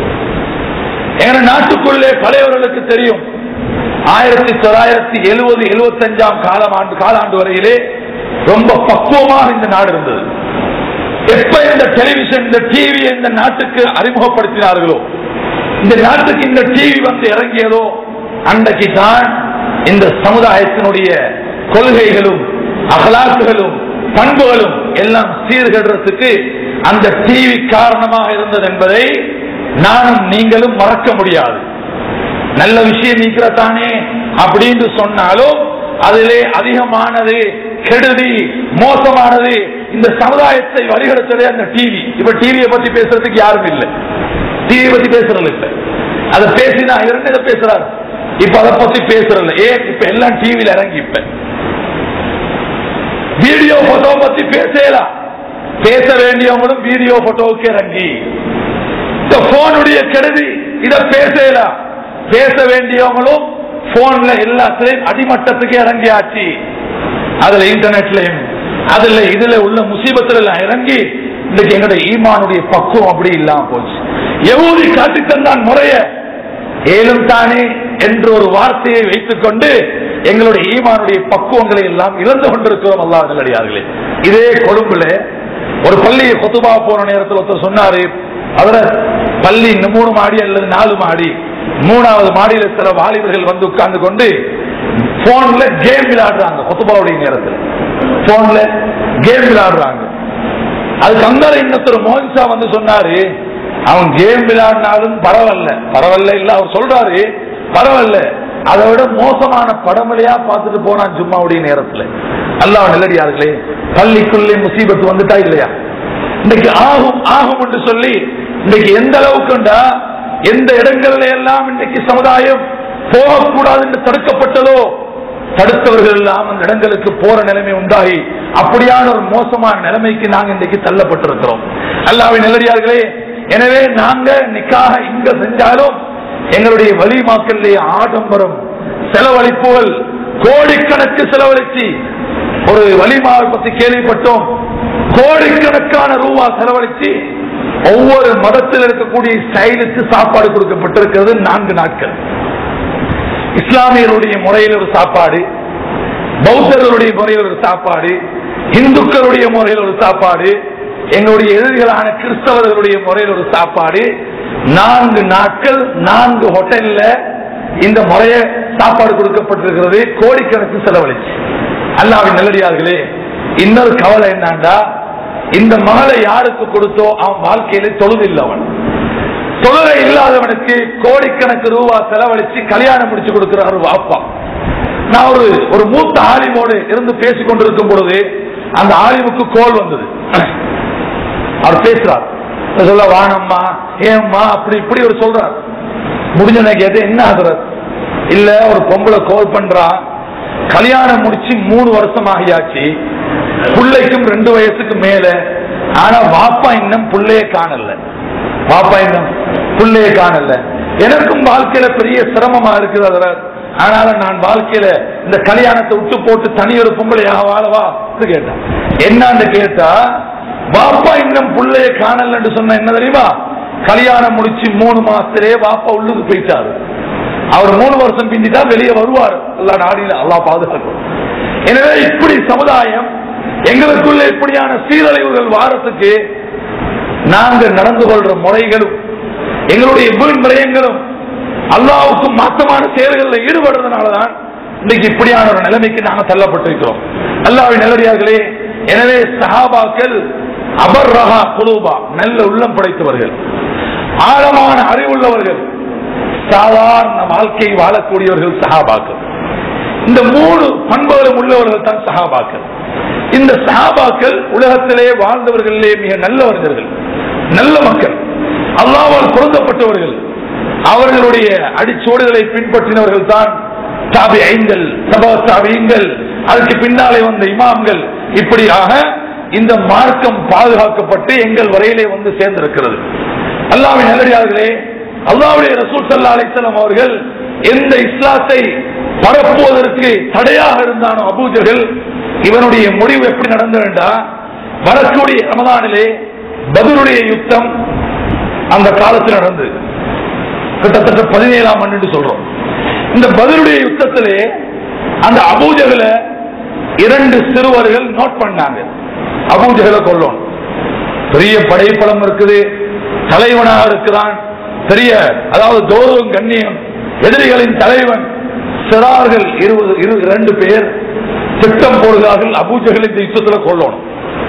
எங்க நாட்டுக்குள்ளே பழையவர்களுக்கு தெரியும் ஆயிரத்தி தொள்ளாயிரத்தி எழுபது எழுபத்தஞ்சாம் காலம் ஆண்டு காலாண்டு வரையிலே ரொம்ப பக்குவமாக இந்த நாடு இருந்தது எப்ப இந்த டெலிவிஷன் இந்த டிவி இந்த நாட்டுக்கு அறிமுகப்படுத்தினார்களோ இந்த நாட்டுக்கு இந்த டிவி வந்து இறங்கியதோ அன்றைக்கு தான் இந்த சமுதாயத்தினுடைய கொள்கைகளும் அகலாக்குகளும் பண்புகளும் எல்லாம் சீர்கடுறதுக்கு அந்த டிவி காரணமாக இருந்தது என்பதை நானும் நீங்களும் மறக்க முடியாது நல்ல விஷயம் நீக்கிறதானே அப்படின்னு சொன்னாலும் அதிலே அதிகமானது கெடுதி மோசமானது இந்த சமுதாயத்தை வழிகெடுத்ததே அந்த டிவி இப்ப டிவியை பத்தி பேசுறதுக்கு யாரும் இல்லை டிவி பத்தி பேசுறது இல்லை அதை பேசினா இவரு இதை பேசுறாரு இப்ப அதை பத்தி பேசுறதில்ல ஏன் இப்ப எல்லாம் டிவியில இறங்கி இப்ப வீடியோ போட்டோ பத்தி பேசலாம் பேச வேண்டியவங்களும் வீடியோ போட்டோவுக்கு இறங்கி இந்த போனுடைய கெடுதி இத பேசலாம் பேச வேண்டியவங்களும் போன்ல எல்லாத்திலையும் அடிமட்டத்துக்கு இறங்கியாச்சு அதுல இன்டர்நெட்லயும் அதுல இதுல உள்ள முசீபத்துல எல்லாம் இறங்கி இன்னைக்கு எங்களுடைய ஈமானுடைய பக்குவம் அப்படி இல்லாம போச்சு எவ்வளவு காட்டி தந்தான் முறைய ஏலும் தானே என்ற ஒரு வார்த்தையை வைத்துக் கொண்டு எங்களுடைய ஈமானுடைய பக்குவங்களை எல்லாம் இழந்து கொண்டிருக்கிறோம் அல்லாஹ் நல்லடியார்களே இதே கொழும்புல ஒரு பள்ளி கொத்துபா போன நேரத்தில் ஒருத்தர் சொன்னாரு அதுல பள்ளி இந்த மூணு மாடி அல்லது நாலு மாடி மூணாவது மாடியில சில வாலிபர்கள் வந்து உட்கார்ந்து கொண்டு போன்ல கேம் விளையாடுறாங்க கொத்துபாவுடைய நேரத்தில் போன்ல கேம் விளையாடுறாங்க அதுக்கு அந்த இன்னொருத்தர் மோகன்சா வந்து சொன்னாரு அவன் கேம் விளையாடினாலும் பரவாயில்ல பரவாயில்ல இல்ல அவர் சொல்றாரு பரவாயில்ல அதை விட மோசமான படமலையா பார்த்துட்டு போனான் ஜும்மாவுடைய நேரத்துல அல்லாஹ் நல்லடியார்களே பள்ளிக்குள்ளே முசீபத்து வந்துட்டா இல்லையா இன்னைக்கு ஆகும் ஆகும் என்று சொல்லி இன்னைக்கு எந்த அளவுக்குண்டா எந்த இடங்கள்ல எல்லாம் இன்னைக்கு சமுதாயம் போகக்கூடாது என்று தடுக்கப்பட்டதோ தடுத்தவர்கள் எல்லாம் அந்த இடங்களுக்கு போற நிலைமை உண்டாகி அப்படியான ஒரு மோசமான நிலைமைக்கு நாங்க இன்றைக்கு தள்ளப்பட்டிருக்கிறோம் அல்லாவின் நிலடியார்களே எனவே நாங்க நிக்காக இங்க செஞ்சாலும் எங்களுடைய வழிமாக்கள்லேயே ஆடம்பரம் செலவழிப்புகள் கோடிக்கணக்கு செலவழிச்சு ஒரு வழிமாவை பத்தி கேள்விப்பட்டோம் கோடிக்கணக்கான ரூபா செலவழிச்சு ஒவ்வொரு மதத்தில் இருக்கக்கூடிய ஸ்டைலுக்கு சாப்பாடு கொடுக்கப்பட்டிருக்கிறது நான்கு நாட்கள் இஸ்லாமியருடைய முறையில் ஒரு சாப்பாடு பௌத்தர்களுடைய முறையில் ஒரு சாப்பாடு இந்துக்களுடைய முறையில் ஒரு சாப்பாடு எங்களுடைய எதிரிகளான கிறிஸ்தவர்களுடைய முறையில் ஒரு சாப்பாடு நான்கு நாட்கள் நான்கு ஹோட்டல்ல இந்த முறைய சாப்பாடு கொடுக்கப்பட்டிருக்கிறது கோடிக்கணக்கு செலவழிச்சு அல்லாவின் நல்லடியார்களே இன்னொரு கவலை என்னண்டா இந்த மகளை யாருக்கு கொடுத்தோ அவன் வாழ்க்கையில தொழுதில்லை அவன் தொழுகை இல்லாதவனுக்கு கோடிக்கணக்கு ரூபா செலவழிச்சு கல்யாணம் முடிச்சு கொடுக்கிறார் வாப்பா நான் ஒரு ஒரு மூத்த ஆலிமோடு இருந்து பேசிக் கொண்டிருக்கும் பொழுது அந்த ஆலிமுக்கு கோல் வந்தது அவர் பேசுறார் சொல்ல வானம்மா ஏம்மா அப்படி இப்படி ஒரு சொல்றார் முடிஞ்ச கேட்டு என்ன ஆகுறது இல்ல ஒரு பொம்பளை கோல் பண்றா கல்யாணம் முடிச்சு மூணு வருஷம் ஆகியாச்சு பிள்ளைக்கும் ரெண்டு வயசுக்கு மேல ஆனா வாப்பா இன்னும் புள்ளைய காணல வாப்பா இன்னும் புள்ளைய காணல எனக்கும் வாழ்க்கையில பெரிய சிரமமா இருக்குது அதுல ஆனாலும் நான் வாழ்க்கையில இந்த கல்யாணத்தை விட்டு போட்டு தனி ஒரு பொம்பளையாக வாழவா கேட்டேன் என்னன்னு கேட்டா வாப்பா இன்னும் புள்ளைய காணலன்னு சொன்ன என்ன தெரியுமா கல்யாணம் முடிச்சு மூணு மாசத்திலே வாப்பா உள்ளுக்கு போயிட்டாரு அவர் மூணு வருஷம் பிந்திட்டா வெளியே வருவார் அல்லா நாடியில அல்லா பாதுகாக்கும் எனவே இப்படி சமுதாயம் எங்களுக்குள்ள இப்படியான சீரழிவுகள் வாரத்துக்கு நாங்க நடந்து கொள்ற முறைகளும் எங்களுடைய வீண் விரயங்களும் அல்லாவுக்கு மாற்றமான செயல்களில் ஈடுபடுறதுனாலதான் இன்னைக்கு இப்படியான ஒரு நிலைமைக்கு நாங்க தள்ளப்பட்டிருக்கிறோம் அல்லாவின் நிலடியார்களே எனவே சஹாபாக்கள் அபர் ரஹா குலூபா நல்ல உள்ளம் படைத்தவர்கள் ஆழமான அறிவுள்ளவர்கள் சாதாரண வாழ்க்கை வாழக்கூடியவர்கள் சஹாபாக்கள் இந்த மூணு பண்புகளும் உள்ளவர்கள் தான் சஹாபாக்கள் இந்த சஹாபாக்கள் உலகத்திலே வாழ்ந்தவர்களிலே மிக நல்லவர்கள் நல்ல மக்கள் அல்லாவால் பொருந்தப்பட்டவர்கள் அவர்களுடைய அடிச்சோடுகளை பின்பற்றினவர்கள் தான் தாபி ஐங்கள் சபா தாபியங்கள் அதுக்கு பின்னாலே வந்த இமாம்கள் இப்படியாக இந்த மார்க்கம் பாதுகாக்கப்பட்டு எங்கள் வரையிலே வந்து சேர்ந்திருக்கிறது அல்லாவின் நல்லடியார்களே அல்லாவுடைய ரசூல் சல்லா அலிசல்லாம் அவர்கள் எந்த இஸ்லாத்தை பரப்புவதற்கு தடையாக இருந்தானோ அபூஜர்கள் இவனுடைய முடிவு எப்படி நடந்ததுண்டா வரக்கூடிய ரமதானிலே பதிலுடைய யுத்தம் அந்த காலத்தில் நடந்தது கிட்டத்தட்ட பதினேழாம் ஆண்டு சொல்றோம் இந்த பதிலுடைய யுத்தத்திலே அந்த அபூஜகளை இரண்டு சிறுவர்கள் நோட் பண்ணாங்க அபூஜகளை கொல்லணும் பெரிய படைப்பலம் இருக்குது தலைவனாக இருக்கிறான் பெரிய அதாவது கௌரவம் கண்ணியம் எதிரிகளின் தலைவன் சிறார்கள் இருபது இரு- இரண்டு பேர் திட்டம் போடுகிறார்கள் அபூஜகள் இந்த யுத்தத்தில் கொல்லணும்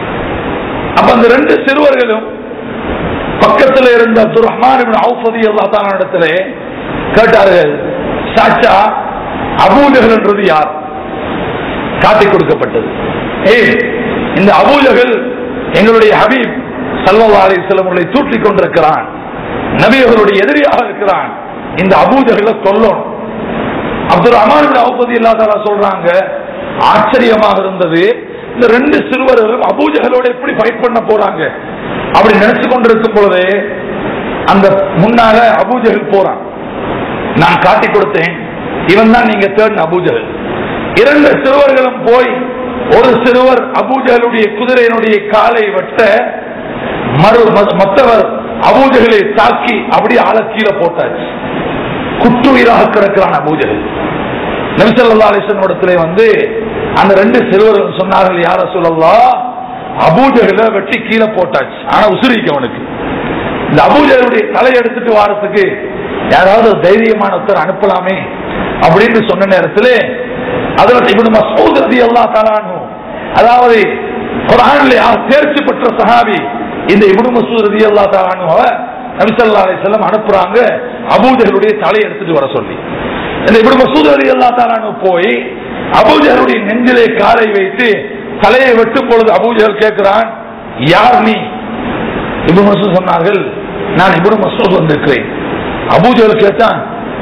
அப்ப அந்த ரெண்டு சிறுவர்களும் பக்கத்தில் இருந்த அப்துல் ரஹ்மான் அவுஃபதி அல்லா இடத்திலே கேட்டார்கள் சாச்சா அபூஜகள் என்றது யார் காட்டிக் கொடுக்கப்பட்டது ஏய் இந்த அபூஜகள் எங்களுடைய ஹபீப் சல்லா அலிஸ்லமுகளை தூற்றிக் கொண்டிருக்கிறான் நபியர்களுடைய எதிரியாக இருக்கிறான் இந்த அபூஜகளை சொல்லணும் அப்துல் ரஹ்மான் அவுபதி இல்லாத சொல்றாங்க ஆச்சரியமாக இருந்தது இந்த ரெண்டு சிறுவர்களும் அபூஜகளோட எப்படி ஃபைட் பண்ண போறாங்க அப்படி நினைச்சு கொண்டிருக்கும் பொழுது அந்த முன்னால அபூஜகள் போறான் நான் காட்டி கொடுத்தேன் இவன் தான் நீங்க தேடின அபூஜகல் இரண்டு சிறுவர்களும் போய் ஒரு சிறுவர் அபூஜகளுடைய குதிரையினுடைய காலை வெட்ட மறு ம- மற்றவர் அபூஜகளை தாக்கி அப்படியே ஆள கீழே போட்டாச்சு குற்றுயிராக கிடக்கிறான் அபூஜகல் நபிசல்லா அலிஸ்வன் இடத்துல வந்து அந்த ரெண்டு சிறுவர்கள் சொன்னார்கள் யார சொல்லலாம் அபூஜகளை வெட்டி கீழே போட்டாச்சு ஆனா உசுரிக்கு அவனுக்கு இந்த அபூஜருடைய தலை எடுத்துட்டு வாரத்துக்கு யாராவது ஒரு தைரியமான ஒருத்தர் அனுப்பலாமே அப்படின்னு சொன்ன நேரத்தில் அதுல இப்படி மசூத் ரதி அல்லா தாலானு அதாவது குரானில் யார் தேர்ச்சி பெற்ற சஹாபி இந்த இபுடு மசூத் ரதி அல்லா தாலானு நபிசல்லா அலிசல்லம் அனுப்புறாங்க அபூஜருடைய தலை எடுத்துட்டு வர சொல்லி இந்த இபுடு மசூத் ரதி அல்லா தாலானு போய் அபூஜருடைய நெஞ்சிலே காலை வைத்து தலையை வெட்டும் பொழுது அபூஜர் கேட்கிறான் யார் நீ இபு மசூத் சொன்னார்கள் நான் இபுடு மசூத் வந்திருக்கிறேன் அபூஜர் கேட்டான்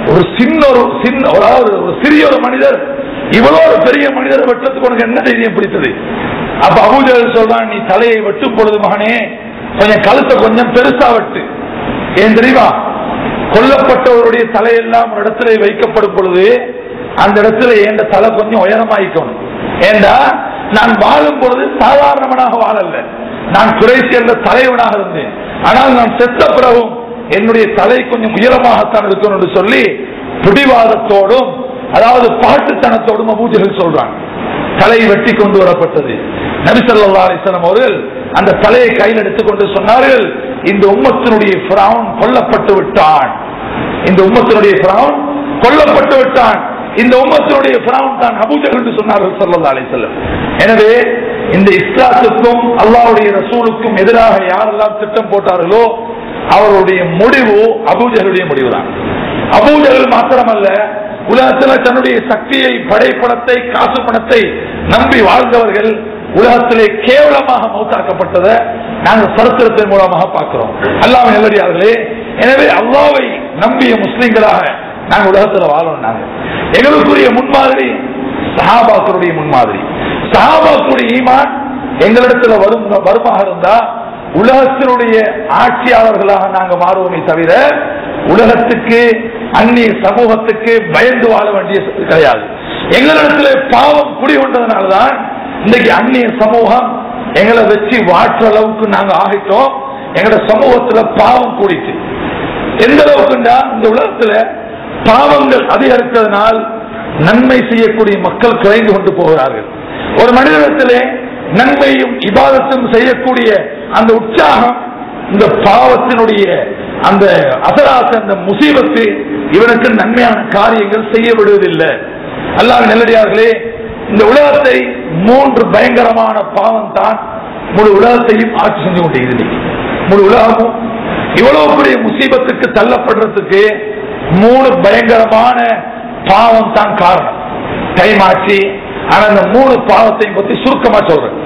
ஒரு சின்ன ஒரு சின்ன அதாவது ஒரு சிறிய ஒரு மனிதர் இவ்வளவு ஒரு பெரிய மனிதரை வெட்டுறதுக்கு உனக்கு என்ன தைரியம் பிடித்தது அப்ப அபூஜல் சொல்றான் நீ தலையை வெட்டும் பொழுது மகனே கொஞ்சம் கழுத்தை கொஞ்சம் பெருசா வெட்டு ஏன் தெரியுமா கொல்லப்பட்டவருடைய தலையெல்லாம் ஒரு இடத்துல வைக்கப்படும் பொழுது அந்த இடத்துல என் தலை கொஞ்சம் உயரமாயிக்கணும் ஏண்டா நான் வாழும் பொழுது சாதாரணவனாக வாழல்ல நான் குறை சேர்ந்த தலைவனாக இருந்தேன் ஆனால் நான் செத்த பிறகும் என்னுடைய தலை கொஞ்சம் உயரமாகத்தான் இருக்கணும் என்று சொல்லி பிடிவாதத்தோடும் அதாவது பாட்டுத்தனத்தோடும் அபூஜர்கள் சொல்றான் தலை வெட்டி கொண்டு வரப்பட்டது நபிசல்லா அலிஸ்லாம் அவர்கள் அந்த தலையை கையில் எடுத்துக்கொண்டு சொன்னார்கள் இந்த உம்மத்தினுடைய பிராவன் கொல்லப்பட்டு விட்டான் இந்த உம்மத்தினுடைய பிராவன் கொல்லப்பட்டு விட்டான் இந்த உம்மத்தினுடைய பிராவன் தான் அபூஜர்கள் என்று சொன்னார்கள் சல்லா அலிசல்லம் எனவே இந்த இஸ்லாத்துக்கும் அல்லாவுடைய ரசூலுக்கும் எதிராக யாரெல்லாம் திட்டம் போட்டார்களோ அவருடைய முடிவு அபூஜகளுடைய முடிவு தான் அபூஜகள் மாத்திரமல்ல உலகத்தில் தன்னுடைய சக்தியை படைப்படத்தை காசு பணத்தை நம்பி வாழ்ந்தவர்கள் உலகத்திலே கேவலமாக மௌத்தாக்கப்பட்டதை நாங்கள் சரித்திரத்தின் மூலமாக பார்க்கிறோம் அல்லாஹ் நல்லடியார்களே எனவே அல்லாவை நம்பிய முஸ்லிம்களாக நாங்கள் உலகத்தில் வாழணும் நாங்கள் எங்களுக்குரிய முன்மாதிரி சஹாபாக்களுடைய முன்மாதிரி சஹாபாக்களுடைய ஈமான் எங்களிடத்துல வரும் வருமாக இருந்தா உலகத்தினுடைய ஆட்சியாளர்களாக நாங்க மாறுவோமே தவிர உலகத்துக்கு அந்நிய சமூகத்துக்கு பயந்து வாழ வேண்டிய கிடையாது எங்களிடத்துல பாவம் குடிகொண்டதுனாலதான் இன்னைக்கு அந்நிய சமூகம் எங்களை வச்சு வாற்ற அளவுக்கு நாங்க ஆகிட்டோம் எங்களோட சமூகத்துல பாவம் கூடிச்சு எந்த அளவுக்குண்டா இந்த உலகத்துல பாவங்கள் அதிகரித்ததனால் நன்மை செய்யக்கூடிய மக்கள் குறைந்து கொண்டு போகிறார்கள் ஒரு மனிதனிடத்திலே நன்மையும் இபாதத்தும் செய்யக்கூடிய அந்த உற்சாகம் இந்த பாவத்தினுடைய அந்த அசராச அந்த முசீபத்து இவனுக்கு நன்மையான காரியங்கள் செய்ய விடுவதில்லை அல்லாஹ் நெல்லடியார்களே இந்த உலகத்தை மூன்று பயங்கரமான பாவம் தான் முழு உலகத்தையும் ஆட்சி செஞ்சு கொண்டிருக்கிறது முழு உலகமும் இவ்வளவு பெரிய முசீபத்துக்கு தள்ளப்படுறதுக்கு மூணு பயங்கரமான பாவம் தான் காரணம் டைம் ஆச்சு ஆனா இந்த மூணு பாவத்தையும் பத்தி சுருக்கமா சொல்றேன்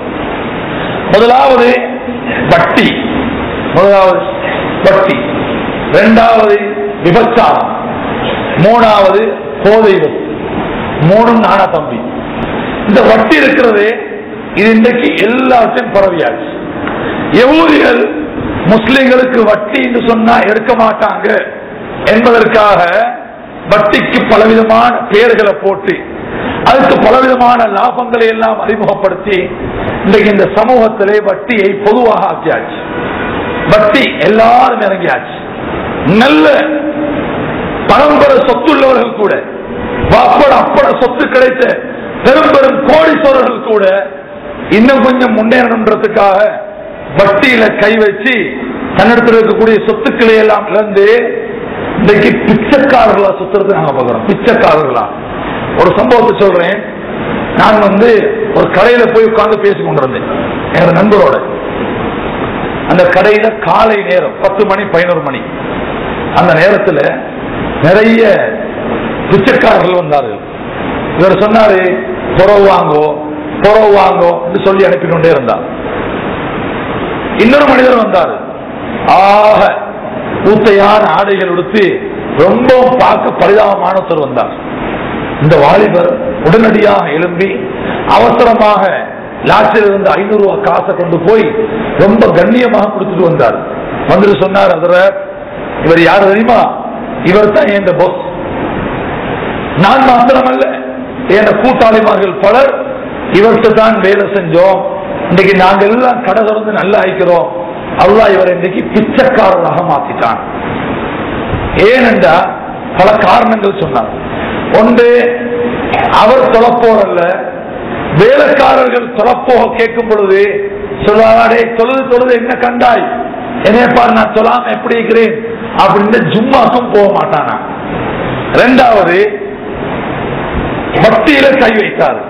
முதலாவது வட்டி முதலாவது வட்டி இரண்டாவது விபச்சாரம் மூணாவது போதை வஸ்து மூணும் நானா தம்பி இந்த வட்டி இருக்கிறது இது இன்றைக்கு எல்லாத்தையும் பரவியாச்சு யகூதிகள் முஸ்லிம்களுக்கு வட்டி என்று சொன்னா எடுக்க மாட்டாங்க என்பதற்காக வட்டிக்கு பலவிதமான பெயர்களை போட்டு அதுக்கு பலவிதமான லாபங்களை எல்லாம் அறிமுகப்படுத்தி இன்றைக்கு இந்த சமூகத்திலே வட்டியை பொதுவாக ஆக்கியாச்சு வட்டி எல்லாரும் இறங்கியாச்சு நல்ல பரம்பரை சொத்துள்ளவர்கள் கூட அப்பட அப்பட சொத்து கிடைத்த பெரும் பெரும் கோடீஸ்வரர்கள் கூட இன்னும் கொஞ்சம் முன்னேறணுன்றதுக்காக வட்டியில கை வச்சு தன்னிடத்தில் இருக்கக்கூடிய சொத்துக்களை எல்லாம் இழந்து இன்றைக்கு பிச்சைக்காரர்களா சுத்துறது நாங்க பார்க்கிறோம் பிச்சைக்காரர்களா ஒரு சம்பவத்தை சொல்றேன் நான் வந்து ஒரு கடையில போய் உட்கார்ந்து பேசி கொண்டிருந்தேன் என்னோட நண்பரோட அந்த கடையில காலை நேரம் பத்து மணி பதினோரு மணி அந்த நேரத்துல நிறைய பிச்சைக்காரர்கள் வந்தார்கள் இவர் சொன்னாரு புறவு வாங்கோ புறவு வாங்கோ என்று சொல்லி அனுப்பிக்கொண்டே இருந்தார் இன்னொரு மனிதர் வந்தார் ஆக ஊத்தையான ஆடைகள் உடுத்து ரொம்ப பார்க்க பரிதாபமானவர் வந்தார் இந்த வாலிபர் உடனடியாக எழும்பி அவசரமாக லாட்சியில் இருந்த ஐநூறு ரூபாய் காசை கொண்டு போய் ரொம்ப கண்ணியமாக கொடுத்துட்டு வந்தார் வந்துட்டு சொன்னார் அதுல இவர் யார் தெரியுமா இவர் தான் என் பாஸ் நான் மாத்திரமல்ல என் கூட்டாளிமார்கள் பலர் இவர்கிட்ட தான் வேலை செஞ்சோம் இன்னைக்கு நாங்க எல்லாம் கடை திறந்து நல்லா ஆயிக்கிறோம் அல்லா இவர் இன்னைக்கு பிச்சைக்காரராக மாத்திட்டான் ஏனென்றா பல காரணங்கள் சொன்னார் ஒன்று அவர் தொலைப்போரல்ல வேலைக்காரர்கள் தொலைப்போக கேட்கும் பொழுது சொல்லாடே தொழுது தொழுது என்ன கண்டாய் என்னைய பாரு நான் சொல்லாம எப்படி இருக்கிறேன் அப்படின்னு ஜும்மாக்கும் போக மாட்டானா ரெண்டாவது பக்தியில கை வைத்தார்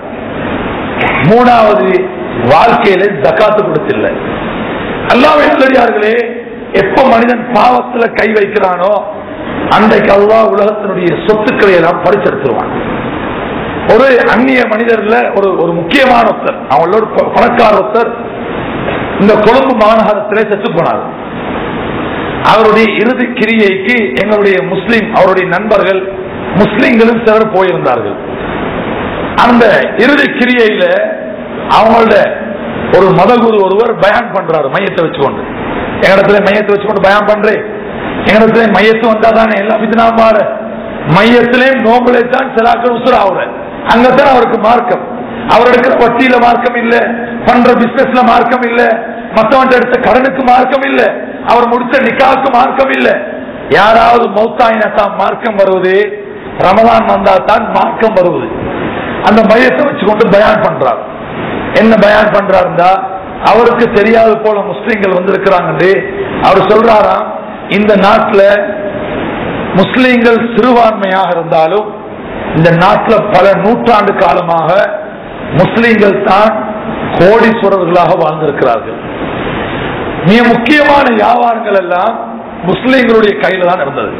மூணாவது வாழ்க்கையில ஜக்காத்து கொடுத்தில்ல அல்லாஹ் நல்லடியார்களே எப்ப மனிதன் பாவத்துல கை வைக்கிறானோ அன்றைக்கு அல்லாஹ் உலகத்தினுடைய சொத்துக்களை எல்லாம் பறிச்செடுத்துருவான் ஒரு அந்நிய மனிதர்ல ஒரு ஒரு முக்கியமான ஒருத்தர் அவங்களோட ப- பணக்கார ஒருத்தர் இந்த கொழும்பு மாநகரத்திலே செத்து போனார் அவருடைய இறுதி கிரியைக்கு எங்களுடைய முஸ்லிம் அவருடைய நண்பர்கள் முஸ்லிம்களும் சிலர் போயிருந்தார்கள் அந்த இறுதி கிரியையில அவங்களோட ஒரு மதகுரு ஒருவர் பயான் பண்றாரு மையத்தை வச்சுக்கொண்டு எங்களிடத்துல மையத்தை வச்சுக்கொண்டு பயான் பண்றேன் எங்களிடத்துல மையத்து வந்தா தானே எல்லாம் வித்னா மாற மையத்திலேயும் நோம்புலே தான் சிலாக்கள் உசுராவுற அங்கத்தான் அவருக்கு மார்க்கம் அவர் எடுக்கிற வட்டியில மார்க்கம் இல்ல பண்ற பிசினஸ்ல மார்க்கம் இல்ல மத்தவன் எடுத்த கடனுக்கு மார்க்கம் இல்ல அவர் முடிச்ச நிக்காவுக்கு மார்க்கம் இல்ல யாராவது மௌத்தாயினா தான் மார்க்கம் வருவது ரமதான் வந்தா தான் மார்க்கம் வருவது அந்த மையத்தை வச்சுக்கொண்டு பயான் பண்றார் என்ன பயான் பண்றாருந்தா அவருக்கு தெரியாத போல முஸ்லிம்கள் வந்திருக்கிறாங்க அவர் சொல்றாராம் இந்த நாட்டுல முஸ்லிம்கள் சிறுபான்மையாக இருந்தாலும் இந்த நாட்டில் பல நூற்றாண்டு காலமாக முஸ்லிம்கள் தான் கோடீஸ்வரர்களாக வாழ்ந்திருக்கிறார்கள் மிக முக்கியமான வியாபாரங்கள் எல்லாம் முஸ்லிம்களுடைய கையில தான் இருந்தது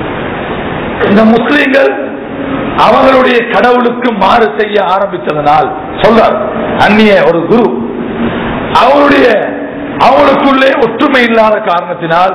இந்த முஸ்லிம்கள் அவங்களுடைய கடவுளுக்கு மாறு செய்ய ஆரம்பித்ததனால் சொல்றார் அந்நிய ஒரு குரு அவருடைய அவங்களுக்குள்ளே ஒற்றுமை இல்லாத காரணத்தினால்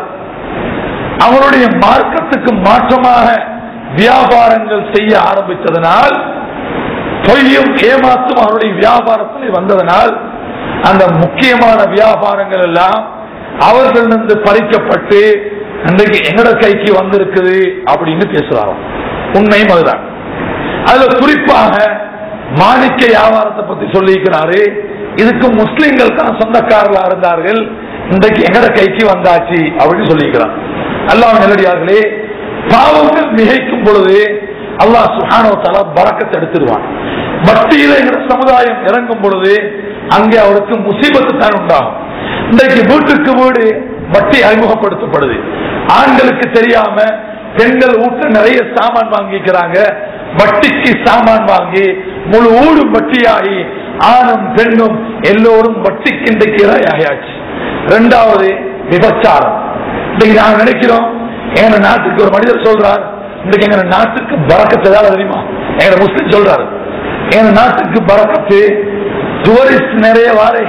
அவருடைய மார்க்கத்துக்கு மாற்றமாக வியாபாரங்கள் செய்ய ஆரம்பித்ததனால் பொய்யும் ஏமாத்தும் அவருடைய வியாபாரத்தில் வந்ததனால் அந்த முக்கியமான வியாபாரங்கள் எல்லாம் அவர்களிருந்து பறிக்கப்பட்டு இன்றைக்கு எங்கட கைக்கு வந்திருக்குது அப்படின்னு பேசுறாராம் உண்மையும் அதுதான் அதுல குறிப்பாக மாணிக்க வியாபாரத்தை பத்தி சொல்லியிருக்கிறாரு இதுக்கு முஸ்லிம்கள் தான் சொந்தக்காரர்களா இருந்தார்கள் இன்றைக்கு எங்கட கைக்கு வந்தாச்சு அப்படின்னு சொல்லியிருக்கிறான் அல்லாஹ் நெல்லடியார்களே பாவங்கள் மிகைக்கும் பொழுது அல்லாஹ் சுஹானோ தலா பறக்கத்தை எடுத்துருவான் வட்டியில எங்க சமுதாயம் இறங்கும் பொழுது அங்கே அவருக்கு முசீபத்து தான் உண்டாகும் இன்றைக்கு வீட்டுக்கு வீடு வட்டி அறிமுகப்படுத்தப்படுது ஆண்களுக்கு தெரியாம பெண்கள் வீட்டுல நிறைய சாமான் வாங்கிக்கிறாங்க வட்டிக்கு சாமான் வாங்கி முழு ஊடும் வட்டியாகி ஆணும் பெண்ணும் எல்லோரும் வட்டிக்கு இன்றைக்கு இரையாகியாச்சு ரெண்டாவது விபச்சாரம் இன்னைக்கு நாங்க நினைக்கிறோம் எங்க நாட்டுக்கு ஒரு மனிதர் சொல்றார் இன்னைக்கு எங்க நாட்டுக்கு பறக்கத்து ஏதாவது தெரியுமா எங்க முஸ்லிம் சொல்றாரு எங்க நாட்டுக்கு பறக்கத்து டூரிஸ்ட் நிறைய வாரே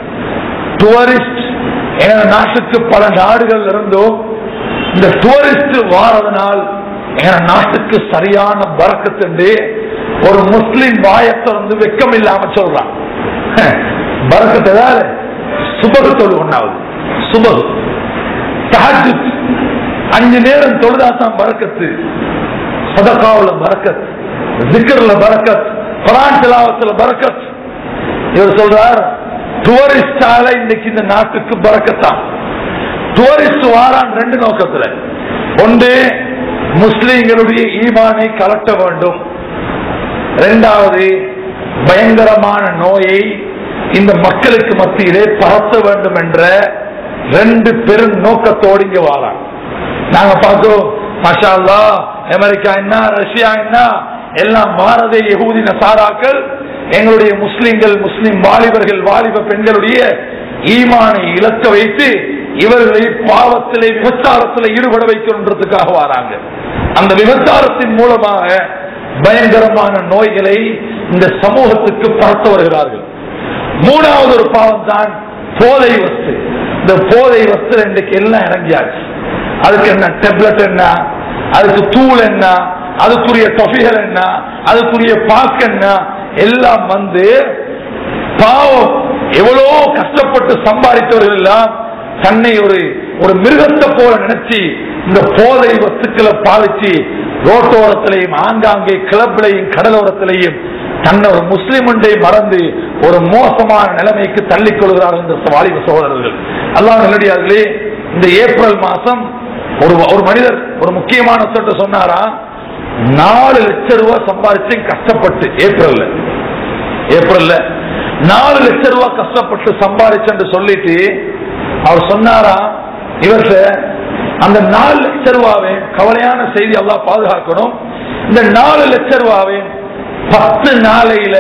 டூரிஸ்ட் எங்க நாட்டுக்கு பல நாடுகள் இருந்தும் இந்த டூரிஸ்ட் வாரதனால் எங்க நாட்டுக்கு சரியான பறக்கத்துண்டு ஒரு முஸ்லிம் வாயத்தை வந்து வெக்கம் இல்லாம சொல்றான் பறக்கத்து ஏதாவது சுபகு தொழு ஒன்னாவது சுபகு தஹஜ்ஜுத் அஞ்சு நேரம் தொழுதாதான் பறக்கத்து சதகாவுல பறக்கத் திக்கர்ல பறக்கத் குரான் திலாவத்துல பறக்கத் இவர் சொல்றார் டூரிஸ்டால இன்னைக்கு இந்த நாட்டுக்கு பறக்கத்தான் டூரிஸ்ட் வாரான் ரெண்டு நோக்கத்துல ஒன்று முஸ்லிம்களுடைய ஈமானை கலட்ட வேண்டும் இரண்டாவது பயங்கரமான நோயை இந்த மக்களுக்கு மத்தியிலே பரத்த வேண்டும் என்ற ரெண்டு பெரும் நோக்கத்தோடு இங்க வாரான் நாங்க பார்த்தோம் மஷா அல்லா அமெரிக்கா என்ன ரஷ்யா என்ன எல்லாம் பாரத யகூதி நசாராக்கள் எங்களுடைய முஸ்லிம்கள் முஸ்லிம் வாலிபர்கள் வாலிப பெண்களுடைய ஈமானை இழக்க வைத்து இவர்களை பாவத்திலே விபச்சாரத்திலே ஈடுபட வைக்கணுன்றதுக்காக வராங்க அந்த விபச்சாரத்தின் மூலமாக பயங்கரமான நோய்களை இந்த சமூகத்துக்கு பரத்த வருகிறார்கள் மூணாவது ஒரு பாவம் தான் போதை வஸ்து இந்த போதை வஸ்து இன்றைக்கு எல்லாம் இறங்கியாச்சு அதுக்கு என்ன டெப்லெட் என்ன அதுக்கு தூள் என்ன அதுக்குரிய தொகைகள் என்ன அதுக்குரிய பாக்கு என்ன எல்லாம் வந்து பாவம் எவ்வளோ கஷ்டப்பட்டு சம்பாதித்தவர்கள் எல்லாம் தன்னை ஒரு ஒரு மிருகத்தை போல நினைச்சு இந்த போதை வஸ்துக்களை பாதிச்சு ரோட்டோரத்திலையும் ஆங்காங்கே கிளப்பிலையும் கடலோரத்திலையும் தன்னை ஒரு முஸ்லிம் ஒன்றை மறந்து ஒரு மோசமான நிலைமைக்கு தள்ளிக் கொள்கிறார்கள் இந்த வாலிப சகோதரர்கள் அல்லாஹ் நல்லடியார்களே இந்த ஏப்ரல் மாசம் ஒரு ஒரு மனிதர் ஒரு முக்கியமான சொட்டு சொன்னாரா நாலு லட்சம் ரூபாய் சம்பாதிச்சு கஷ்டப்பட்டு ஏப்ரல்ல ஏப்ரல்ல நாலு லட்சம் ரூபாய் கஷ்டப்பட்டு சம்பாதிச்சு சொல்லிட்டு அவர் சொன்னாரா இவர்கிட்ட அந்த நாலு லட்சம் ரூபாவை கவலையான செய்தி எல்லாம் பாதுகாக்கணும் இந்த நாலு லட்சம் ரூபாவை பத்து நாளையில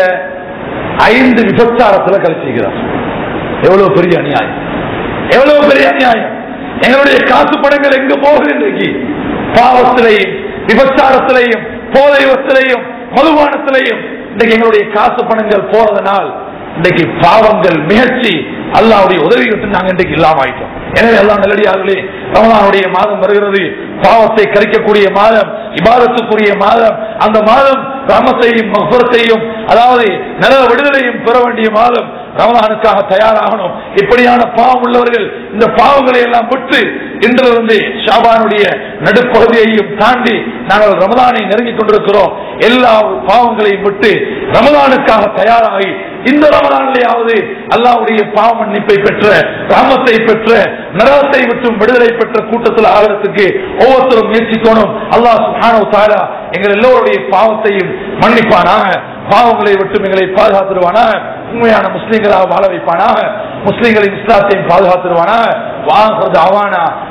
ஐந்து விபச்சாரத்துல கழிச்சிக்கிறார் எவ்வளவு பெரிய அநியாயம் எவ்வளவு பெரிய அநியாயம் எங்களுடைய காசு படங்கள் எங்க போகுது இன்றைக்கு பாவத்திலையும் விபச்சாரத்திலையும் போதைவத்திலையும் மதுபானத்திலையும் இன்றைக்கு எங்களுடைய காசு பணங்கள் போறதனால் இன்றைக்கு பாவங்கள் மிகச்சி அல்லாவுடைய உதவி விட்டு நாங்க இன்றைக்கு இல்லாம ஆயிட்டோம் எனவே எல்லாம் நல்லடியார்களே ரமலானுடைய மாதம் வருகிறது பாவத்தை கரைக்கக்கூடிய மாதம் இபாதத்துக்குரிய மாதம் அந்த மாதம் ரமத்தையும் மகுரத்தையும் அதாவது நல விடுதலையும் பெற வேண்டிய மாதம் ரமலானுக்காக தயாராகணும் இப்படியான பாவம் உள்ளவர்கள் இந்த பாவங்களை எல்லாம் விட்டு இன்றிலிருந்து ஷாபானுடைய நடுப்பகுதியையும் தாண்டி நாங்கள் ரமலானை நெருங்கிக் கொண்டிருக்கிறோம் எல்லா பாவங்களையும் விட்டு ரமலானுக்காக தயாராகி இந்த ரமலானிலேயாவது அல்லாவுடைய பாவ மன்னிப்பை பெற்ற ராமத்தை பெற்ற நரகத்தை விட்டும் விடுதலை பெற்ற கூட்டத்தில் ஆகிறதுக்கு ஒவ்வொருத்தரும் முயற்சிக்கணும் அல்லாஹ் சுஹானோ தாரா எங்கள் எல்லோருடைய பாவத்தையும் மன்னிப்பானாக பாவங்களை விட்டு எங்களை பாதுகாத்துருவானாக உண்மையான முஸ்லீம்களாக வாழ வைப்பானாக முஸ்லீம்களின் இஸ்லாத்தையும் பாதுகாத்துருவானாக வாங்க அவானா